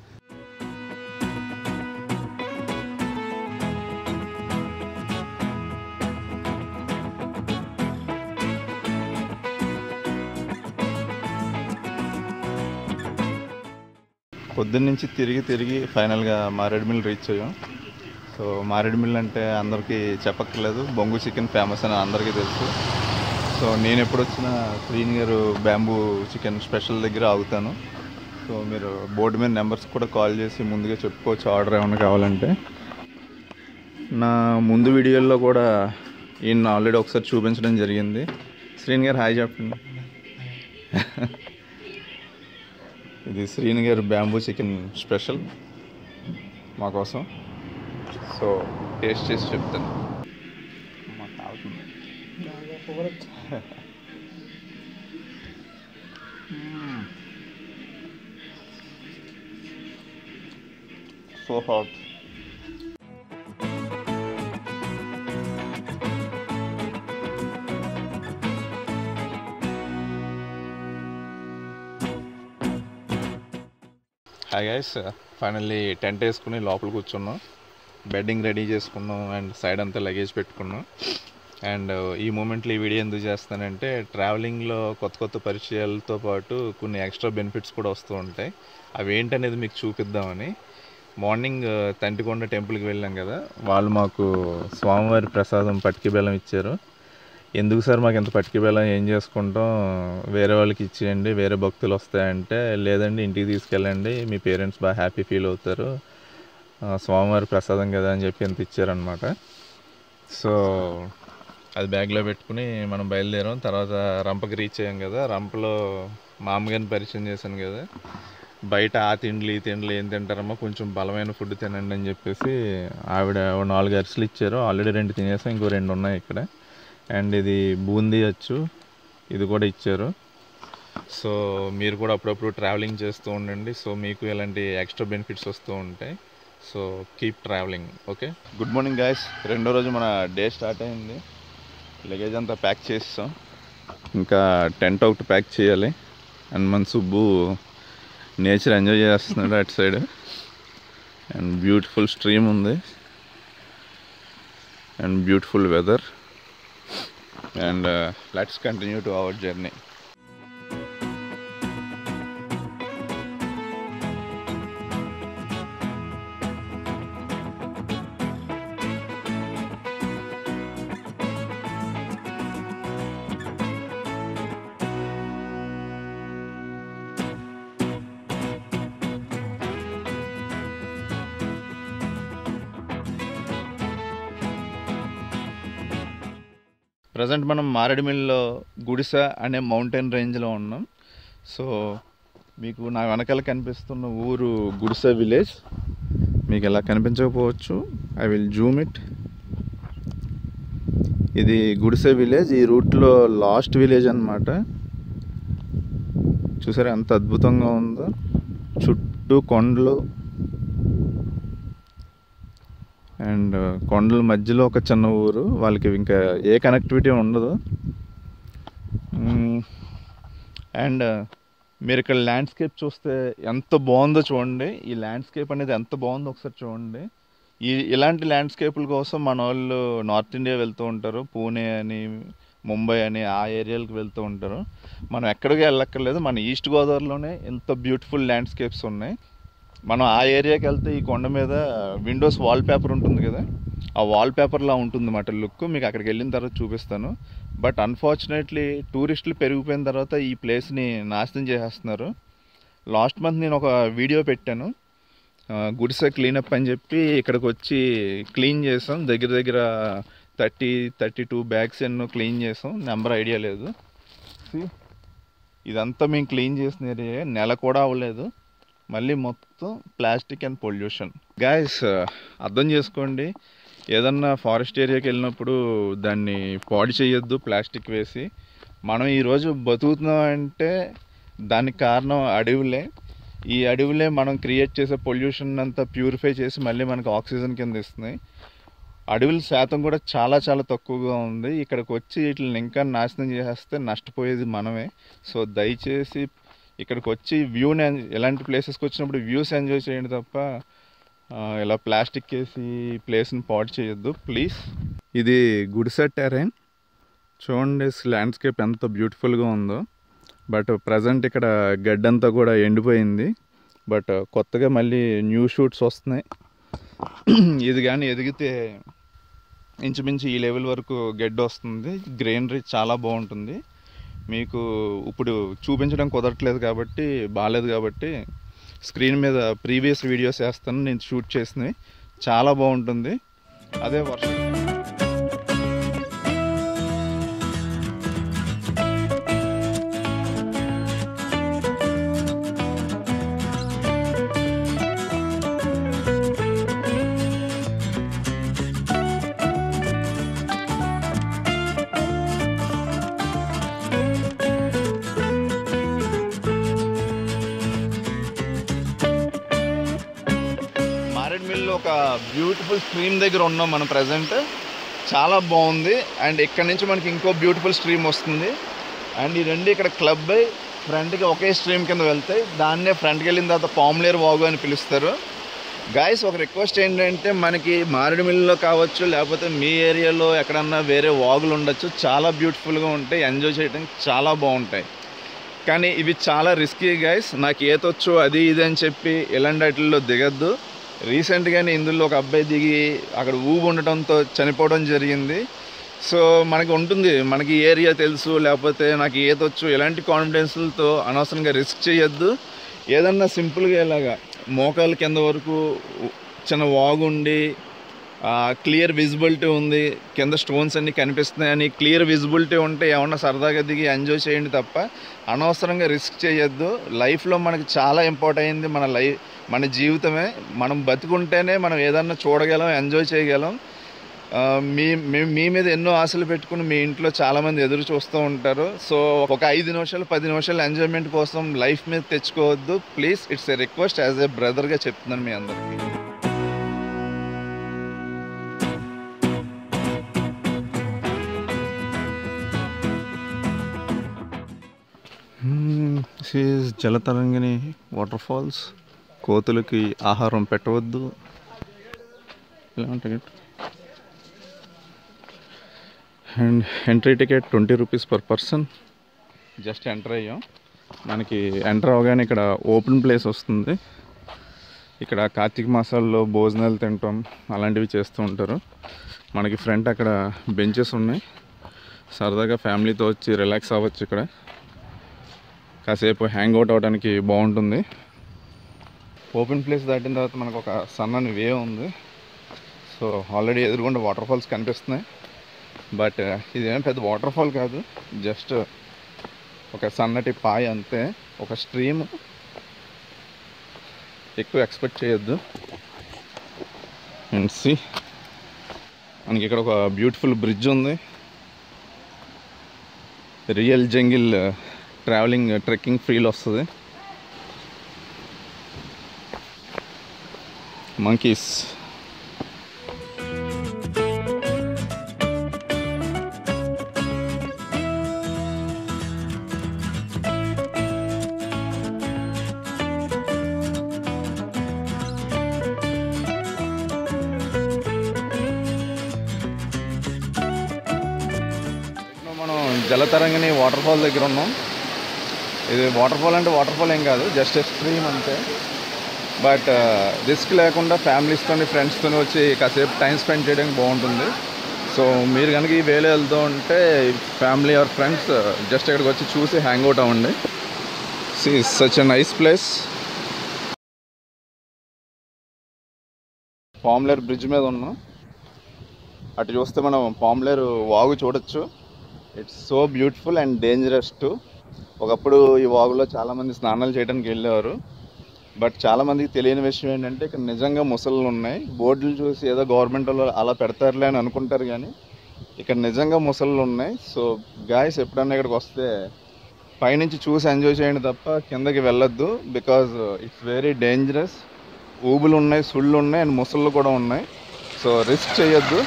పొద్దున్నుంచి తిరిగి తిరిగి ఫైనల్గా మారేడుమిల్ రీచ్ అయ్యాం సో మారేడుమిల్ అంటే అందరికీ చెప్పక్కర్లేదు బొంగు చికెన్ ఫేమస్ అని అందరికీ తెలుసు సో నేను ఎప్పుడు వచ్చినా శ్రీని గారు బ్యాంబూ చికెన్ స్పెషల్ దగ్గర ఆగుతాను సో మీరు బోర్డు మీద నెంబర్స్ కూడా కాల్ చేసి ముందుగా చెప్పుకోవచ్చు ఆర్డర్ ఏమైనా కావాలంటే నా ముందు వీడియోల్లో కూడా ఈయన ఆల్రెడీ ఒకసారి చూపించడం జరిగింది శ్రీని గారు హాయ్ చెప్పండి ఇది శ్రీని గారు బ్యాంబూ చికెన్ స్పెషల్ మా కోసం సో టేస్ట్ చేసి చెప్తాను మాకు కావాల్సింది so hot hi guys finally tent వేసుకుని లోపల కూర్చున్నాం బెడ్డింగ్ రెడీ చేసుకున్నాం అండ్ సైడ్ అంతా లగేజ్ పెట్టుకున్నాం అండ్ ఈ మూమెంట్లో ఈ వీడియో ఎందుకు చేస్తానంటే ట్రావెలింగ్లో కొత్త కొత్త పరిచయాలతో పాటు కొన్ని ఎక్స్ట్రా బెనిఫిట్స్ కూడా వస్తూ ఉంటాయి అవి ఏంటనేది మీకు చూపిద్దామని మార్నింగ్ తంటికొండ టెంపుల్కి వెళ్ళాం కదా వాళ్ళు మాకు స్వామివారి ప్రసాదం పట్టికి బెల్లం ఇచ్చారు ఎందుకు సార్ మాకు ఎంత పట్టికి బెల్లం ఏం చేసుకుంటాం వేరే వాళ్ళకి ఇచ్చేయండి వేరే భక్తులు వస్తాయంటే లేదండి ఇంటికి తీసుకెళ్ళండి మీ పేరెంట్స్ బాగా హ్యాపీ ఫీల్ అవుతారు ఆ, స్వామివారి ప్రసాదం కదా అని చెప్పి ఎంత ఇచ్చారనమాట సో అది బ్యాగ్లో పెట్టుకుని మనం బయలుదేరాం తర్వాత రంపకి రీచ్ అయ్యాం కదా రంపలో మా అమ్మగారిని పరిచయం చేశాను కదా బయట ఆ తిండ్లు ఈ తిండ్లు ఏం తింటారమ్మా కొంచెం బలమైన ఫుడ్ తినండి అని చెప్పేసి ఆవిడ ఓ నాలుగు అరిసెలు ఇచ్చారు ఆల్రెడీ రెండు తినేసాం ఇంకో రెండు ఉన్నాయి ఇక్కడ అండ్ ఇది బూందీ వచ్చు ఇది కూడా ఇచ్చారు సో మీరు కూడా అప్పుడప్పుడు ట్రావెలింగ్ చేస్తూ ఉండండి సో మీకు ఇలాంటి ఎక్స్ట్రా బెనిఫిట్స్ వస్తూ ఉంటాయి so keep travelling okay good morning guys రెండో రోజు మన డే స్టార్ట్ అయింది లగేజ్ అంతా ప్యాక్ చేస్తాం ఇంకా టెంట్ ఒకటి ప్యాక్ చేయాలి అండ్ మన సుబ్బు నేచర్ ఎంజాయ్ చేస్తున్నాడు అటు సైడ్ అండ్ బ్యూటిఫుల్ స్ట్రీమ్ ఉంది and beautiful weather and let's continue to our journey present మనం మారేడుమిల్లో గుడిస అనే మౌంటైన్ రేంజ్లో ఉన్నాం సో మీకు నా వెనకాల కనిపిస్తున్న ఊరు గుడిస విలేజ్ మీకు ఎలా కనిపించకపోవచ్చు ఐ విల్ జూమ్ ఇట్ ఇది గుడిసె విలేజ్ ఈ రూట్లో లాస్ట్ విలేజ్ అన్నమాట చూసారా ఎంత అద్భుతంగా ఉందో చుట్టూ కొండలు అండ్ కొండల మధ్యలో ఒక చిన్న ఊరు వాళ్ళకి ఇంకా ఏ కనెక్టివిటీ ఉండదు అండ్ మీరు ఇక్కడ ల్యాండ్స్కేప్ చూస్తే ఎంత బాగుందో చూడండి ఈ ల్యాండ్స్కేప్ అనేది ఎంత బాగుందో ఒకసారి చూడండి ఈ ఇలాంటి ల్యాండ్స్కేపుల కోసం మన వాళ్ళు నార్త్ ఇండియా వెళ్తూ ఉంటారు పూణే అని ముంబై అని ఆ ఏరియాలకు వెళ్తూ ఉంటారు మనం ఎక్కడికి వెళ్ళక్కర్లేదు మన ఈస్ట్ గోదావరిలోనే ఎంత బ్యూటిఫుల్ ల్యాండ్స్కేప్స్ ఉన్నాయి మనం ఆ ఏరియాకి వెళ్తే ఈ కొండ మీద విండోస్ వాల్ పేపర్ ఉంటుంది కదా ఆ వాల్ పేపర్లా ఉంటుంది అన్నమాట లుక్ మీకు అక్కడికి వెళ్ళిన తర్వాత చూపిస్తాను బట్ అన్ఫార్చునేట్లీ టూరిస్టులు పెరిగిపోయిన తర్వాత ఈ ప్లేస్ని నాశనం చేసేస్తున్నారు లాస్ట్ మంత్ నేను ఒక వీడియో పెట్టాను ఆ, గుడిసె క్లీనప్ అని చెప్పి ఇక్కడికి వచ్చి క్లీన్ చేసాం దగ్గర దగ్గర థర్టీ థర్టీ టూ బ్యాగ్స్ ఎన్నో క్లీన్ చేసాం నెంబర్ ఐడియా లేదు See, ఇదంతా మేము క్లీన్ చేసిన ఏరియా నెల కూడా అవ్వలేదు మళ్ళీ మొత్తం ప్లాస్టిక్ అండ్ పొల్యూషన్ గాయస్ అర్థం చేసుకోండి ఏదన్నా ఫారెస్ట్ ఏరియాకి వెళ్ళినప్పుడు దాన్ని పాడు చేయొద్దు ప్లాస్టిక్ వేసి మనం ఈరోజు బతుకుతున్నాం అంటే దానికి కారణం అడవులే ఈ అడవులే మనం క్రియేట్ చేసే పొల్యూషన్ అంతా ప్యూరిఫై చేసి మళ్ళీ మనకు ఆక్సిజన్ కింద ఇస్తున్నాయి అడవుల శాతం కూడా చాలా చాలా తక్కువగా ఉంది ఇక్కడికి వచ్చి వీటిని ఇంకా నాశనం చేసేస్తే నష్టపోయేది మనమే సో దయచేసి ఇక్కడికి వచ్చి వ్యూని ఎలాంటి ప్లేసెస్కి వచ్చినప్పుడు వ్యూస్ ఎంజాయ్ చేయండి తప్ప ఆ, ఇలా ప్లాస్టిక్ వేసి ప్లేస్ని పాడు చేయొద్దు ప్లీజ్ ఇది గుడిసె టెరైన్ చూడండి ల్యాండ్స్కేప్ ఎంత బ్యూటిఫుల్గా ఉందో బట్ ప్రజెంట్ ఇక్కడ గడ్డంతా కూడా ఎండిపోయింది బట్ కొత్తగా మళ్ళీ న్యూ షూట్స్ వస్తున్నాయి ఇది కానీ ఎదిగితే ఇంచుమించు ఈ లెవెల్ వరకు గడ్డి వస్తుంది గ్రీనరీ చాలా బాగుంటుంది మీకు ఇప్పుడు చూపించడం కుదరట్లేదు కాబట్టి బాగాలేదు కాబట్టి స్క్రీన్ మీద ప్రీవియస్ వీడియోస్ వేస్తాను నేను షూట్ చేసినవి చాలా బాగుంటుంది అదే వర్షం మారేడుమిల్లి ఒక బ్యూటిఫుల్ స్ట్రీమ్ దగ్గర ఉన్నాం మనం ప్రజెంట్ చాలా బాగుంది అండ్ ఇక్కడ నుంచి మనకి ఇంకో బ్యూటిఫుల్ స్ట్రీమ్ వస్తుంది అండ్ ఈ రెండు ఇక్కడ క్లబ్ అయి ఫ్రంట్కి ఒకే స్ట్రీమ్ కింద వెళ్తాయి దాన్నే ఫ్రంట్కి వెళ్ళిన తర్వాత పాములేరు వాగు అని పిలుస్తారు గాయస్ ఒక రిక్వెస్ట్ ఏంటంటే మనకి మారేడుమిల్లిలో కావచ్చు లేకపోతే మీ ఏరియాలో ఎక్కడన్నా వేరే వాగులు ఉండొచ్చు చాలా బ్యూటిఫుల్గా ఉంటాయి ఎంజాయ్ చేయడానికి చాలా బాగుంటాయి కానీ ఇవి చాలా రిస్కీ గైస్ నాకు ఏతొచ్చు అది ఇది అని చెప్పి ఇలాంటి వాటిల్లో దిగద్దు రీసెంట్గానే ఇందులో ఒక అబ్బాయి దిగి అక్కడ ఊబు ఉండటంతో చనిపోవడం జరిగింది సో మనకి ఉంటుంది మనకి ఏరియా తెలుసు లేకపోతే నాకు ఏతొచ్చు ఇలాంటి కాన్ఫిడెన్స్లతో అనవసరంగా రిస్క్ చేయొద్దు ఏదన్నా సింపుల్గా ఇలాగా మోకాల కింద వరకు చిన్న వాగుండి క్లియర్ విజిబిలిటీ ఉంది కింద స్టోన్స్ అన్ని కనిపిస్తున్నాయని క్లియర్ విజిబిలిటీ ఉంటే ఏమన్నా సరదాగా దిగి ఎంజాయ్ చేయండి తప్ప అనవసరంగా రిస్క్ చేయొద్దు లైఫ్లో మనకి చాలా ఇంపార్ట్ అయింది మన లైఫ్ మన జీవితమే మనం బతుకుంటేనే మనం ఏదన్నా చూడగలం ఎంజాయ్ చేయగలం ఆ, మీ మీ- మీ మీద ఎన్నో ఆశలు పెట్టుకుని మీ ఇంట్లో చాలామంది ఎదురు చూస్తూ ఉంటారు సో ఒక ఐదు నిమిషాలు పది నిమిషాలు ఎంజాయ్మెంట్ కోసం లైఫ్ మీద తెచ్చుకోవద్దు please it's a request as a బ్రదర్గా చెప్తున్నాను మీ అందరికీ సీజ్ జలతరంగిణి వాటర్ ఫాల్స్ కోతులకి ఆహారం పెట్టవద్దు ఇలా ఉంటాయి and entry ticket twenty rupees per person just enter అయ్యాం మనకి ఎంటర్ అవగానే ఇక్కడ ఓపెన్ ప్లేస్ వస్తుంది ఇక్కడ కార్తీక మాసాల్లో భోజనాలు తింటాం అలాంటివి చేస్తూ ఉంటారు మనకి ఫ్రంట్ అక్కడ బెంచెస్ ఉన్నాయి సరదాగా ఫ్యామిలీతో వచ్చి రిలాక్స్ అవ్వచ్చు ఇక్కడ కాసేపు హ్యాంగ్ అవుట్ అవ్వడానికి బాగుంటుంది ఓపెన్ ప్లేస్ దాటిన తర్వాత మనకు ఒక సన్నని వే ఉంది సో ఆల్రెడీ ఎదురుగుండా వాటర్ ఫాల్స్ కనిపిస్తున్నాయి బట్ ఇదేం పెద్ద వాటర్ ఫాల్ కాదు జస్ట్ ఒక సన్నటి పాయ అంతే ఒక స్ట్రీమ్ ఎక్కువ ఎక్స్పెక్ట్ చేయొద్దు అండ్ సి మనకి ఇక్కడ ఒక బ్యూటిఫుల్ బ్రిడ్జ్ ఉంది real jungle travelling trekking feel వస్తుంది మంకీస్ జలతరంగిణి వాటర్ ఫాల్ దగ్గర ఉన్నాం ఇది వాటర్ ఫాల్ అంటే వాటర్ ఫాల్ ఏం కాదు జస్ట్ స్ట్రీమ్ అంతే బట్ రిస్క్ లేకుండా ఫ్యామిలీస్తో ఫ్రెండ్స్తో వచ్చి కాసేపు టైం స్పెండ్ చేయడానికి బాగుంటుంది సో మీరు కనుక ఈ వేలో వెళ్తూ ఉంటే ఫ్యామిలీ ఆర్ ఫ్రెండ్స్ జస్ట్ ఇక్కడికి వచ్చి చూసి హ్యాంగ్ అవుట్ అవ్వండి see such a nice place Pamler bridge మీద ఉన్నాం అటు చూస్తే మనం పామ్లేరు వాగు చూడొచ్చు it's so beautiful and dangerous too ఒకప్పుడు ఈ వాగులో చాలామంది స్నానాలు చేయడానికి వెళ్ళేవారు బట్ చాలామందికి తెలియని విషయం ఏంటంటే ఇక్కడ నిజంగా ముసళ్ళు ఉన్నాయి బోర్డులు చూసి ఏదో గవర్నమెంట్ వాళ్ళు అలా పెడతారులే అని అనుకుంటారు కానీ ఇక్కడ నిజంగా ముసళ్ళు ఉన్నాయి సో గాయస్ ఎప్పుడన్నా ఇక్కడికి వస్తే పైనుంచి చూసి ఎంజాయ్ చేయండి తప్ప కిందకి వెళ్ళొద్దు బికాజ్ ఇట్స్ వెరీ డేంజరస్ ఊబులు ఉన్నాయి సుళ్ళు ఉన్నాయి అండ్ ముసళ్ళు కూడా ఉన్నాయి సో రిస్క్ చేయొద్దు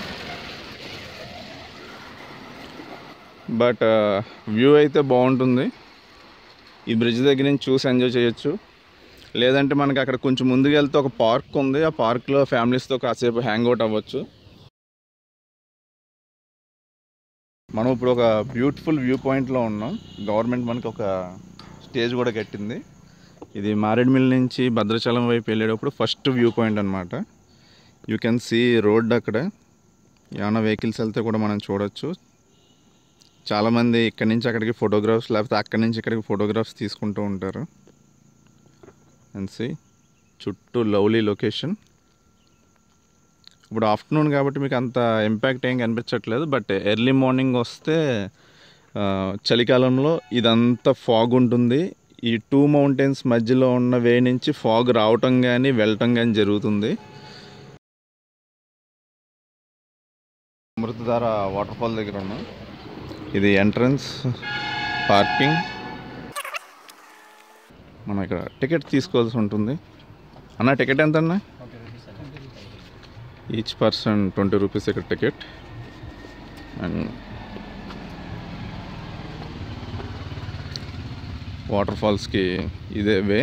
బట్ వ్యూ అయితే బాగుంటుంది ఈ బ్రిడ్జ్ దగ్గర నుంచి చూసి ఎంజాయ్ చేయొచ్చు లేదంటే మనకి అక్కడ కొంచెం ముందుకు వెళ్తే ఒక పార్క్ ఉంది ఆ పార్క్లో ఫ్యామిలీస్తో కాసేపు హ్యాంగ్ అవుట్ అవ్వచ్చు మనం ఇప్పుడు ఒక బ్యూటిఫుల్ వ్యూ పాయింట్లో ఉన్నాం గవర్నమెంట్ మనకి ఒక స్టేజ్ కూడా కట్టింది ఇది మారేడుమిల్ నుంచి భద్రాచలం వైపు వెళ్ళేటప్పుడు ఫస్ట్ వ్యూ పాయింట్ అనమాట యూ కెన్ సీ రోడ్ అక్కడ ఏమైనా వెహికల్స్ వెళ్తే కూడా మనం చూడొచ్చు చాలామంది ఇక్కడి నుంచి అక్కడికి ఫోటోగ్రాఫ్స్ లేకపోతే అక్కడి నుంచి ఇక్కడికి ఫోటోగ్రాఫ్స్ తీసుకుంటూ ఉంటారు అండ్ సి చుట్టూ లవ్లీ లొకేషన్ ఇప్పుడు ఆఫ్టర్నూన్ కాబట్టి మీకు అంత ఇంపాక్ట్ ఏం కనిపించట్లేదు బట్ ఎర్లీ మార్నింగ్ వస్తే ఆ, చలికాలంలో ఇదంతా ఫాగ్ ఉంటుంది ఈ టూ మౌంటైన్స్ మధ్యలో ఉన్న వే నుంచి ఫాగ్ రావటం కానీ వెళ్ళటం కానీ జరుగుతుంది అమృతధార వాటర్ ఫాల్ దగ్గర ఉన్నాం ఇది ఎంట్రన్స్ పార్కింగ్ మనం ఇక్కడ టికెట్ తీసుకోవాల్సి ఉంటుంది అన్న టికెట్ ఎంత అన్న ఈచ్ పర్సన్ ట్వంటీ రూపీస్ ఇక్కడ టికెట్ అండ్ వాటర్ ఫాల్స్కి ఇదే వే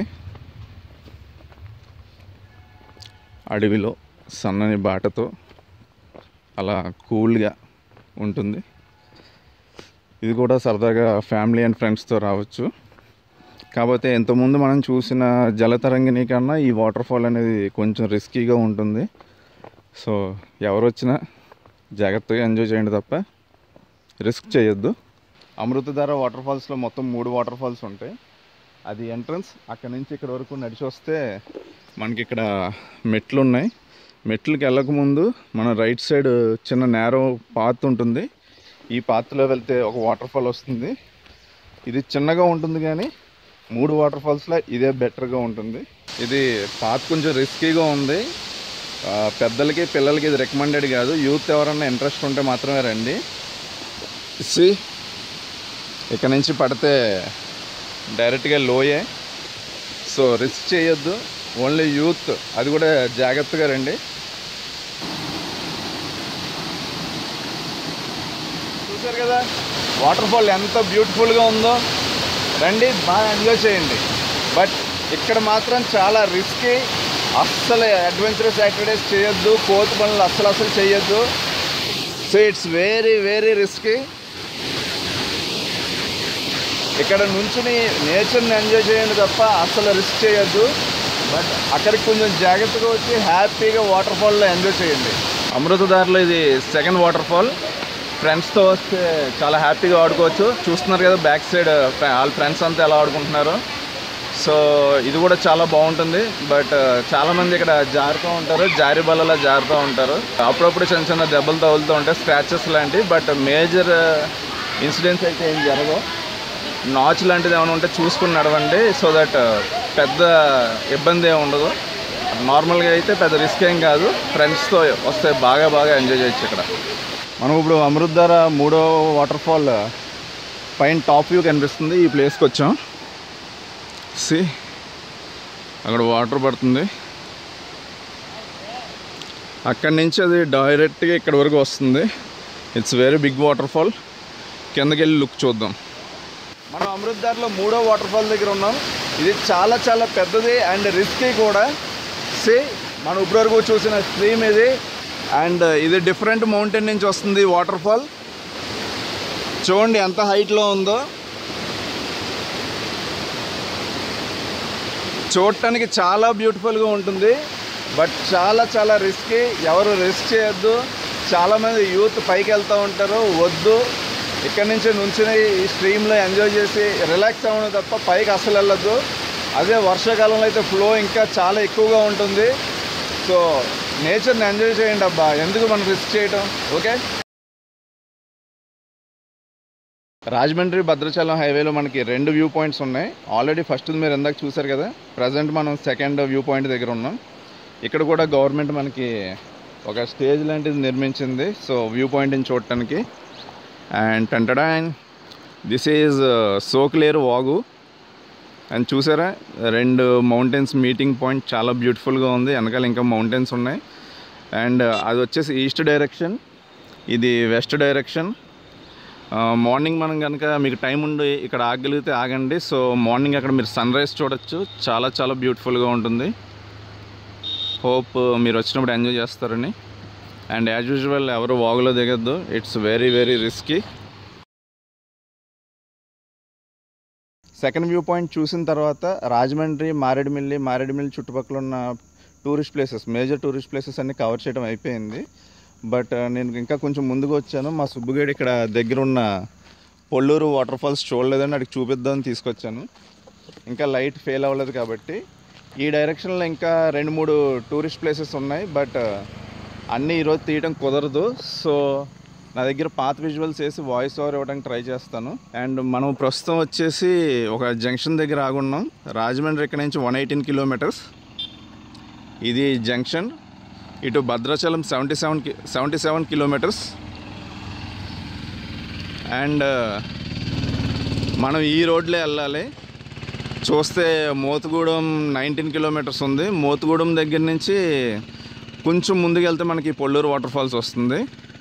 అడవిలో సన్నని బాటతో అలా కూల్గా ఉంటుంది ఇది కూడా సరదాగా ఫ్యామిలీ అండ్ ఫ్రెండ్స్తో రావచ్చు కాకపోతే ఇంతకుముందు మనం చూసిన జలతరంగిణి కన్నా ఈ వాటర్ ఫాల్ అనేది కొంచెం రిస్కీగా ఉంటుంది సో ఎవరు వచ్చినా జాగ్రత్తగా ఎంజాయ్ చేయండి తప్ప రిస్క్ చేయొద్దు అమృతధార వాటర్ ఫాల్స్లో మొత్తం మూడు వాటర్ ఫాల్స్ ఉంటాయి అది ఎంట్రన్స్ అక్కడ నుంచి ఇక్కడ వరకు నడిచి వస్తే మనకి ఇక్కడ మెట్లు ఉన్నాయి మెట్లకి వెళ్ళకముందు మన రైట్ సైడ్ చిన్న నేరో పాత్ ఉంటుంది ఈ పాత్లో వెళ్తే ఒక వాటర్ ఫాల్ వస్తుంది ఇది చిన్నగా ఉంటుంది కానీ మూడు వాటర్ ఫాల్స్లో ఇదే బెటర్గా ఉంటుంది ఇది పాత్ కొంచెం రిస్కీగా ఉంది ఆ, పెద్దలకి పిల్లలకి ఇది రికమెండెడ్ కాదు యూత్ ఎవరన్నా ఇంట్రెస్ట్ ఉంటే మాత్రమే రండి సి ఇక్కడ నుంచి పడితే డైరెక్ట్గా లోయే సో రిస్క్ చేయొద్దు ఓన్లీ యూత్ అది కూడా జాగ్రత్తగా రండి చూసారు కదా వాటర్ ఫాల్ ఎంత బ్యూటిఫుల్గా ఉందో రండి బాగా ఎంజాయ్ చేయండి బట్ ఇక్కడ మాత్రం చాలా రిస్కీ అస్సలు అడ్వెంచరస్ యాక్టివిటీస్ చేయొద్దు కోతి పనులు అస్సలు అస్సలు చేయొద్దు so it's very very risky ఇక్కడ నుంచుని నేచర్ని ఎంజాయ్ చేయండి తప్ప అస్సలు రిస్క్ చేయొద్దు బట్ అక్కడికి కొంచెం జాగ్రత్తగా వచ్చి హ్యాపీగా వాటర్ ఫాల్లో ఎంజాయ్ చేయండి అమృతదారిలో ఇది సెకండ్ వాటర్ ఫాల్ ఫ్రెండ్స్తో వస్తే చాలా హ్యాపీగా ఆడుకోవచ్చు చూస్తున్నారు కదా బ్యాక్ సైడ్ వాళ్ళ ఫ్రెండ్స్ అంతా ఎలా ఆడుకుంటున్నారు సో ఇది కూడా చాలా బాగుంటుంది బట్ చాలామంది ఇక్కడ జారుతూ ఉంటారు జారి బల్లలా జారుతూ ఉంటారు అప్పుడప్పుడు చిన్న చిన్న దెబ్బలు తగులుతూ ఉంటాయి స్క్రాచెస్ లాంటివి బట్ మేజర్ ఇన్సిడెంట్స్ అయితే ఏం జరగవు నాచ్ లాంటిది ఏమైనా ఉంటే చూసుకుని నడవండి సో దట్ పెద్ద ఇబ్బంది ఏమి ఉండదు నార్మల్గా అయితే పెద్ద రిస్క్ ఏం కాదు ఫ్రెండ్స్తో వస్తే బాగా బాగా ఎంజాయ్ చేయొచ్చు ఇక్కడ మనం ఇప్పుడు అమృతధార మూడో వాటర్ ఫాల్ పైన టాప్ వ్యూ కనిపిస్తుంది ఈ ప్లేస్కి వచ్చాం సి అక్కడ వాటర్ పడుతుంది అక్కడి నుంచి అది డైరెక్ట్గా ఇక్కడ వరకు వస్తుంది it's very big water fall కిందకి వెళ్ళి లుక్ చూద్దాం మనం అమృతధార్లో మూడో వాటర్ ఫాల్ దగ్గర ఉన్నాం ఇది చాలా చాలా పెద్దది అండ్ రిస్కీ కూడా సి మనం ఇప్పటివరకు చూసిన స్ట్రీమ్ ఇది అండ్ ఇది డిఫరెంట్ మౌంటైన్ నుంచి వస్తుంది వాటర్ ఫాల్ చూడండి ఎంత హైట్లో ఉందో చూడటానికి చాలా బ్యూటిఫుల్గా ఉంటుంది బట్ చాలా చాలా రిస్కీ ఎవరు రిస్క్ చేయొద్దు చాలామంది యూత్ పైకి వెళ్తూ ఉంటారు వద్దు ఇక్కడ నుంచి నుంచుని ఈ స్ట్రీమ్లో ఎంజాయ్ చేసి రిలాక్స్ అవ్వడం తప్ప పైకి అసలు వెళ్ళొద్దు అదే వర్షాకాలంలో అయితే ఫ్లో ఇంకా చాలా ఎక్కువగా ఉంటుంది సో నేచర్ని ఎంజాయ్ చేయండి అబ్బా ఎందుకు మనం రిస్క్ చేయటం ఓకే రాజమండ్రి భద్రాచలం హైవేలో మనకి రెండు వ్యూ పాయింట్స్ ఉన్నాయి ఆల్రెడీ ఫస్ట్ మీరు ఇందాక చూసారు కదా ప్రజెంట్ మనం సెకండ్ వ్యూ పాయింట్ దగ్గర ఉన్నాం ఇక్కడ కూడా గవర్నమెంట్ మనకి ఒక స్టేజ్ లాంటిది నిర్మించింది సో వ్యూ పాయింట్ని చూడటానికి అండ్ టంటడాన్ దిస్ ఈజ్ సోక్లేరు వాగు అండ్ చూసారా రెండు మౌంటైన్స్ మీటింగ్ పాయింట్ చాలా బ్యూటిఫుల్గా ఉంది వెనకాల ఇంకా మౌంటైన్స్ ఉన్నాయి అండ్ అది వచ్చేసి ఈస్ట్ డైరెక్షన్ ఇది వెస్ట్ డైరెక్షన్ మార్నింగ్ మనం కనుక మీకు టైం ఉండి ఇక్కడ ఆగలిగితే ఆగండి సో మార్నింగ్ అక్కడ మీరు సన్ రైజ్ చూడొచ్చు చాలా చాలా బ్యూటిఫుల్గా ఉంటుంది హోప్ మీరు వచ్చినప్పుడు ఎంజాయ్ చేస్తారని అండ్ యాజ్ యూజువల్ ఎవరు వాగులో దిగద్దు it's very very risky second view point చూసిన తర్వాత రాజమండ్రి మారేడుమిల్లి మారేడుమిల్లి చుట్టుపక్కల ఉన్న tourist places major tourist places అన్ని కవర్ చేయడం అయిపోయింది బట్ నేను ఇంకా కొంచెం ముందుకు వచ్చాను మా సుబ్బుగేడు ఇక్కడ దగ్గర ఉన్న పొల్లూరు వాటర్ ఫాల్స్ చూడలేదని అడిగి చూపిద్దామని తీసుకొచ్చాను ఇంకా లైట్ ఫెయిల్ అవ్వలేదు కాబట్టి ఈ డైరెక్షన్లో ఇంకా రెండు మూడు టూరిస్ట్ ప్లేసెస్ ఉన్నాయి బట్ అన్నీ ఈరోజు తీయడం కుదరదు సో నా దగ్గర పాత విజువల్స్ వేసి వాయిస్ ఓవర్ ఇవ్వడానికి ట్రై చేస్తాను అండ్ మనం ప్రస్తుతం వచ్చేసి ఒక జంక్షన్ దగ్గర ఆగున్నాం రాజమండ్రి ఇక్కడ నుంచి వన్ ఎయిటీన్ కిలోమీటర్స్ ఇది జంక్షన్ ఇటు Bhadrachalam seventy seven seventy seven kilometres and మనం ఈ రోడ్లే వెళ్ళాలి చూస్తే మోతుగూడెం నైన్టీన్ కిలోమీటర్స్ ఉంది మోతుగూడెం దగ్గర నుంచి కొంచెం ముందుకు వెళ్తే మనకి పొల్లూరు వాటర్ ఫాల్స్ వస్తుంది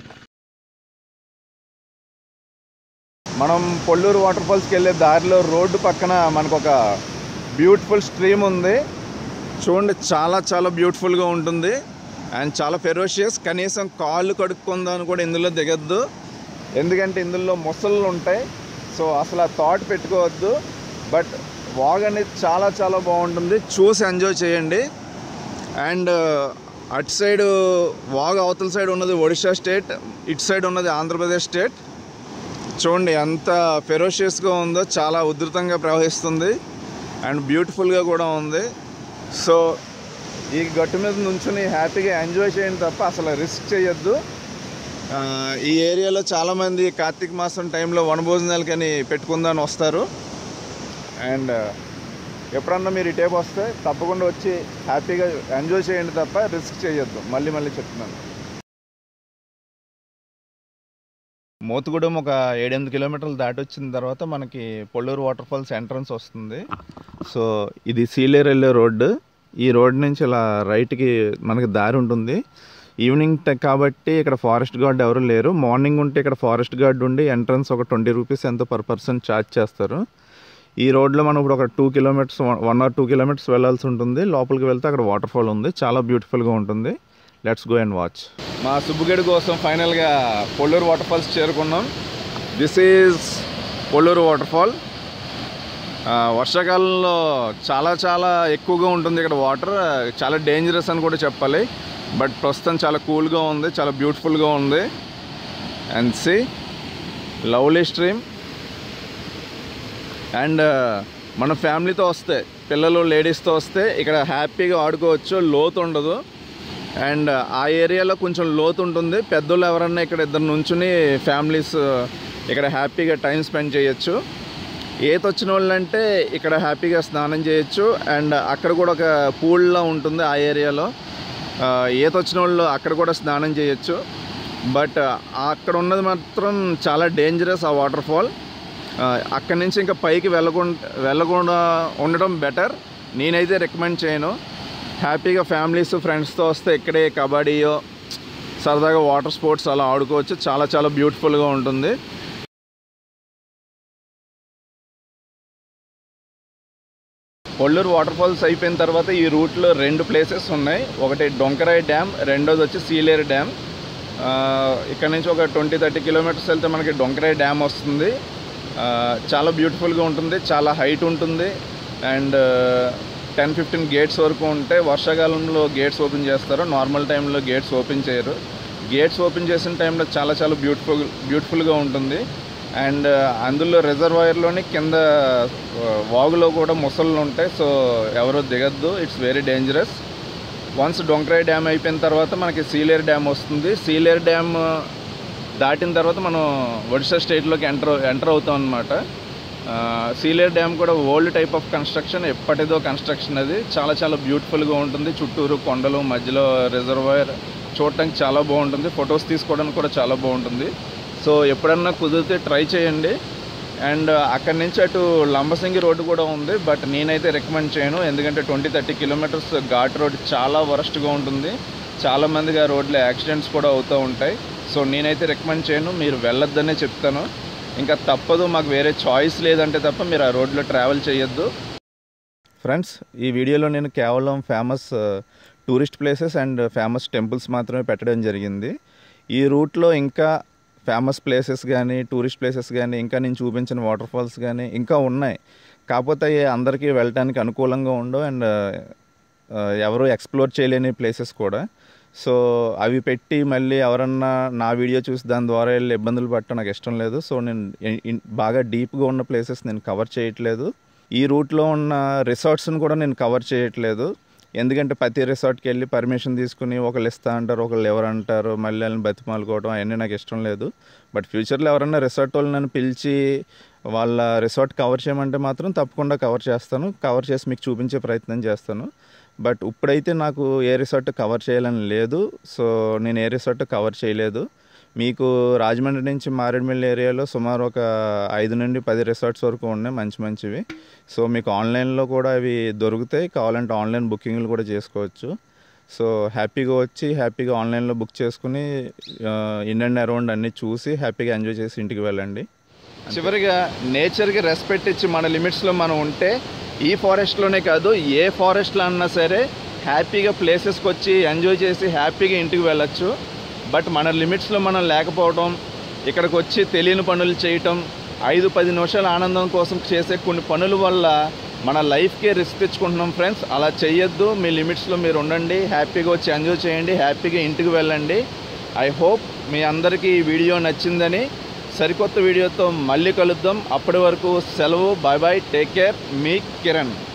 మనం పొల్లూరు వాటర్ ఫాల్స్కి వెళ్ళే దారిలో రోడ్డు పక్కన మనకు ఒక బ్యూటిఫుల్ స్ట్రీమ్ ఉంది చూడండి చాలా చాలా బ్యూటిఫుల్గా ఉంటుంది అండ్ చాలా ఫెరోషియస్ కనీసం కాళ్ళు కడుక్కుందామని కూడా ఇందులో దిగద్దు ఎందుకంటే ఇందులో మొసళ్ళు ఉంటాయి సో అసలు ఆ థాట్ పెట్టుకోవద్దు బట్ వాగ్ అనేది చాలా చాలా బాగుంటుంది చూసి ఎంజాయ్ చేయండి అండ్ అటు సైడ్ వాగ్ అవతల సైడ్ ఉన్నది ఒడిషా స్టేట్ ఇటు సైడ్ ఉన్నది ఆంధ్రప్రదేశ్ స్టేట్ చూడండి ఎంత ఫెరోషియస్గా ఉందో చాలా ఉధృతంగా ప్రవహిస్తుంది అండ్ బ్యూటిఫుల్గా కూడా ఉంది సో ఈ గట్టు మీద నుంచుని హ్యాపీగా ఎంజాయ్ చేయండి తప్ప అసలు రిస్క్ చేయొద్దు ఆ, ఈ ఏరియాలో చాలామంది కార్తీక మాసం టైంలో వనభోజనాలకని పెట్టుకుందాని వస్తారు అండ్ ఎప్పుడన్నా మీరు ఇటేపు వస్తే తప్పకుండా వచ్చి హ్యాపీగా ఎంజాయ్ చేయండి తప్ప రిస్క్ చేయొద్దు మళ్ళీ మళ్ళీ చెప్తున్నాను మోతుగూడెం ఒక ఏడెనిమిది కిలోమీటర్లు దాటి వచ్చిన తర్వాత మనకి పొల్లూరు వాటర్ ఫాల్స్ ఎంట్రన్స్ వస్తుంది సో ఇది సీలేరు వెళ్ళే రోడ్డు ఈ రోడ్ నుంచి ఇలా రైట్కి మనకి దారి ఉంటుంది ఈవినింగ్ ట- కాబట్టి ఇక్కడ ఫారెస్ట్ గార్డ్ ఎవరు లేరు మార్నింగ్ ఉంటే ఇక్కడ ఫారెస్ట్ గార్డ్ ఉండి ఎంట్రన్స్ ఒక ట్వంటీ రూపీస్ ఎంతో పర్ పర్సన్ ఛార్జ్ చేస్తారు ఈ రోడ్లో మనం ఇప్పుడు ఒక two kilometres one or two kilometres వెళ్ళాల్సి ఉంటుంది లోపలికి వెళ్తే అక్కడ వాటర్ ఫాల్ ఉంది చాలా బ్యూటిఫుల్గా ఉంటుంది లెట్స్ గో అండ్ వాచ్ మా సుబ్బుగడి కోసం ఫైనల్గా పొల్లూరు వాటర్ ఫాల్స్ చేరుకున్నాం this is Polluru water fall ఆ, వర్షాకాలంలో చాలా చాలా ఎక్కువగా ఉంటుంది ఇక్కడ వాటర్ చాలా డేంజరస్ అని కూడా చెప్పాలి బట్ ప్రస్తుతం చాలా కూల్గా ఉంది చాలా బ్యూటిఫుల్గా ఉంది and see lovely stream and మన ఫ్యామిలీతో వస్తే పిల్లలు లేడీస్తో వస్తే ఇక్కడ హ్యాపీగా ఆడుకోవచ్చు లోతు ఉండదు అండ్ ఆ ఏరియాలో కొంచెం లోతు ఉంటుంది పెద్దోళ్ళు ఎవరన్నా ఇక్కడ ఇద్దరు నుంచుని ఫ్యామిలీస్ ఇక్కడ హ్యాపీగా టైం స్పెండ్ చేయొచ్చు ఈత వచ్చిన వాళ్ళు అంటే ఇక్కడ హ్యాపీగా స్నానం చేయొచ్చు అండ్ అక్కడ కూడా ఒక పూల్లా ఉంటుంది ఆ ఏరియాలో ఆ, ఈత వచ్చిన వాళ్ళు అక్కడ కూడా స్నానం చేయొచ్చు బట్ అక్కడ ఉన్నది మాత్రం చాలా డేంజరస్ ఆ వాటర్ ఫాల్ అక్కడి నుంచి ఇంకా పైకి వెళ్ళకుండా వెళ్ళకుండా ఉండడం బెటర్ నేనైతే రికమెండ్ చేయను హ్యాపీగా ఫ్యామిలీస్ ఫ్రెండ్స్తో వస్తే ఇక్కడే కబడ్డీయో సరదాగా వాటర్ స్పోర్ట్స్ అలా ఆడుకోవచ్చు చాలా చాలా బ్యూటిఫుల్గా ఉంటుంది పొల్లూరు వాటర్ ఫాల్స్ అయిపోయిన తర్వాత ఈ రూట్లో రెండు ప్లేసెస్ ఉన్నాయి ఒకటి డొంకరాయ్ డ్యామ్ రెండోది వచ్చి సీలేరు డ్యామ్ ఆ, ఇక్కడ నుంచి ఒక ట్వంటీ థర్టీ కిలోమీటర్స్ వెళ్తే మనకి డొంకరాయ్ డ్యామ్ వస్తుంది ఆ, చాలా బ్యూటిఫుల్గా ఉంటుంది చాలా హైట్ ఉంటుంది అండ్ టెన్ ఫిఫ్టీన్ గేట్స్ వరకు ఉంటాయి వర్షాకాలంలో గేట్స్ ఓపెన్ చేస్తారు నార్మల్ టైంలో గేట్స్ ఓపెన్ చేయరు గేట్స్ ఓపెన్ చేసిన టైంలో చాలా చాలా బ్యూటిఫుల్ బ్యూటిఫుల్గా ఉంటుంది అండ్ అందులో రిజర్వాయర్లోని కింద ఆ, వాగులో కూడా ముసళ్ళు ఉంటాయి సో ఎవరు దిగద్దు it's very dangerous once Donkarai dam అయిపోయిన తర్వాత మనకి సీలేరు డ్యామ్ వస్తుంది సీలేరు డ్యామ్ దాటిన తర్వాత మనం ఒడిశా స్టేట్లోకి ఎంటర్ ఎంటర్ అవుతాం అనమాట సీలేరు డ్యామ్ కూడా ఓల్డ్ టైప్ ఆఫ్ కన్స్ట్రక్షన్ ఎప్పటిదో కన్స్ట్రక్షన్ అది చాలా చాలా బ్యూటిఫుల్గా ఉంటుంది చుట్టూరు కొండలు మధ్యలో రిజర్వాయర్ చూడటానికి చాలా బాగుంటుంది ఫొటోస్ తీసుకోవడానికి కూడా చాలా బాగుంటుంది సో ఎప్పుడన్నా కుదిరితే ట్రై చేయండి అండ్ అక్కడి నుంచి అటు లంబసింగి రోడ్డు కూడా ఉంది బట్ నేనైతే రికమెండ్ చేయను ఎందుకంటే twenty thirty kilometres ghat road చాలా వరస్ట్గా ఉంటుంది చాలా మందికి ఆ రోడ్లో యాక్సిడెంట్స్ కూడా అవుతూ ఉంటాయి సో నేనైతే రికమెండ్ చేయను మీరు వెళ్ళొద్దనే చెప్తాను ఇంకా తప్పదు మాకు వేరే చాయిస్ లేదంటే తప్ప మీరు ఆ రోడ్లో ట్రావెల్ చేయొద్దు ఫ్రెండ్స్ ఈ వీడియోలో నేను కేవలం famous tourist places and famous temples మాత్రమే పెట్టడం జరిగింది ఈ రూట్లో ఇంకా ఫేమస్ ప్లేసెస్ కానీ టూరిస్ట్ ప్లేసెస్ కానీ ఇంకా నేను చూపించిన వాటర్ ఫాల్స్ కానీ ఇంకా ఉన్నాయి కాకపోతే అవి అందరికీ వెళ్ళటానికి అనుకూలంగా ఉండవు అండ్ ఎవరు ఎక్స్ప్లోర్ చేయలేని ప్లేసెస్ కూడా సో అవి పెట్టి మళ్ళీ ఎవరన్నా నా వీడియో చూసి దాని ద్వారా వెళ్ళి ఇబ్బందులు పట్టడం నాకు ఇష్టం లేదు సో నేను ఇన్- ఇన్- బాగా డీప్గా ఉన్న ప్లేసెస్ నేను కవర్ చేయట్లేదు ఈ రూట్లో ఉన్న రిసార్ట్స్ని కూడా నేను కవర్ చేయట్లేదు ఎందుకంటే ప్రతి రిసార్ట్కి వెళ్ళి పర్మిషన్ తీసుకుని ఒకళ్ళు ఇస్తా అంటారు ఒకళ్ళు ఎవరు అంటారు మళ్ళీ వాళ్ళని బతిమాలుకోవడం అవన్నీ నాకు ఇష్టం లేదు బట్ ఫ్యూచర్లో ఎవరన్నా రిసార్ట్ వాళ్ళు నన్ను పిలిచి వాళ్ళ రిసార్ట్ కవర్ చేయమంటే మాత్రం తప్పకుండా కవర్ చేస్తాను కవర్ చేసి మీకు చూపించే ప్రయత్నం చేస్తాను బట్ ఇప్పుడైతే నాకు ఏ రిసార్ట్ కవర్ చేయాలని లేదు సో నేను ఏ రిసార్ట్ కవర్ చేయలేదు మీకు రాజమండ్రి నుంచి మారేడుమిల్లి ఏరియాలో సుమారు ఒక ఐదు నుండి పది రిసార్ట్స్ వరకు ఉన్నాయి మంచి మంచివి సో మీకు ఆన్లైన్లో కూడా అవి దొరుకుతాయి కావాలంటే ఆన్లైన్ బుకింగ్లు కూడా చేసుకోవచ్చు సో హ్యాపీగా వచ్చి హ్యాపీగా ఆన్లైన్లో బుక్ చేసుకుని ఇన్ అండ్ అరౌండ్ అన్నీ చూసి హ్యాపీగా ఎంజాయ్ చేసి ఇంటికి వెళ్ళండి చివరిగా నేచర్కి రెస్పెక్ట్ ఇచ్చి మన లిమిట్స్లో మనం ఉంటే ఈ ఫారెస్ట్లోనే కాదు ఏ ఫారెస్ట్లో అన్నా సరే హ్యాపీగా ప్లేసెస్కి వచ్చి ఎంజాయ్ చేసి హ్యాపీగా ఇంటికి వెళ్ళొచ్చు బట్ మన లిమిట్స్లో మనం లేకపోవడం ఇక్కడికి వచ్చి తెలియని పనులు చేయటం ఐదు పది నిమిషాల ఆనందం కోసం చేసే కొన్ని పనుల వల్ల మన లైఫ్కే రిస్క్ తెచ్చుకుంటున్నాం ఫ్రెండ్స్ అలా చేయొద్దు మీ లిమిట్స్లో మీరు ఉండండి హ్యాపీగా వచ్చి ఎంజాయ్ చేయండి హ్యాపీగా ఇంటికి వెళ్ళండి ఐ హోప్ మీ అందరికీ ఈ వీడియో నచ్చిందని సరికొత్త వీడియోతో మళ్ళీ కలుద్దాం అప్పటి వరకు సెలవు బాయ్ బాయ్ టేక్ కేర్ మీ కిరణ్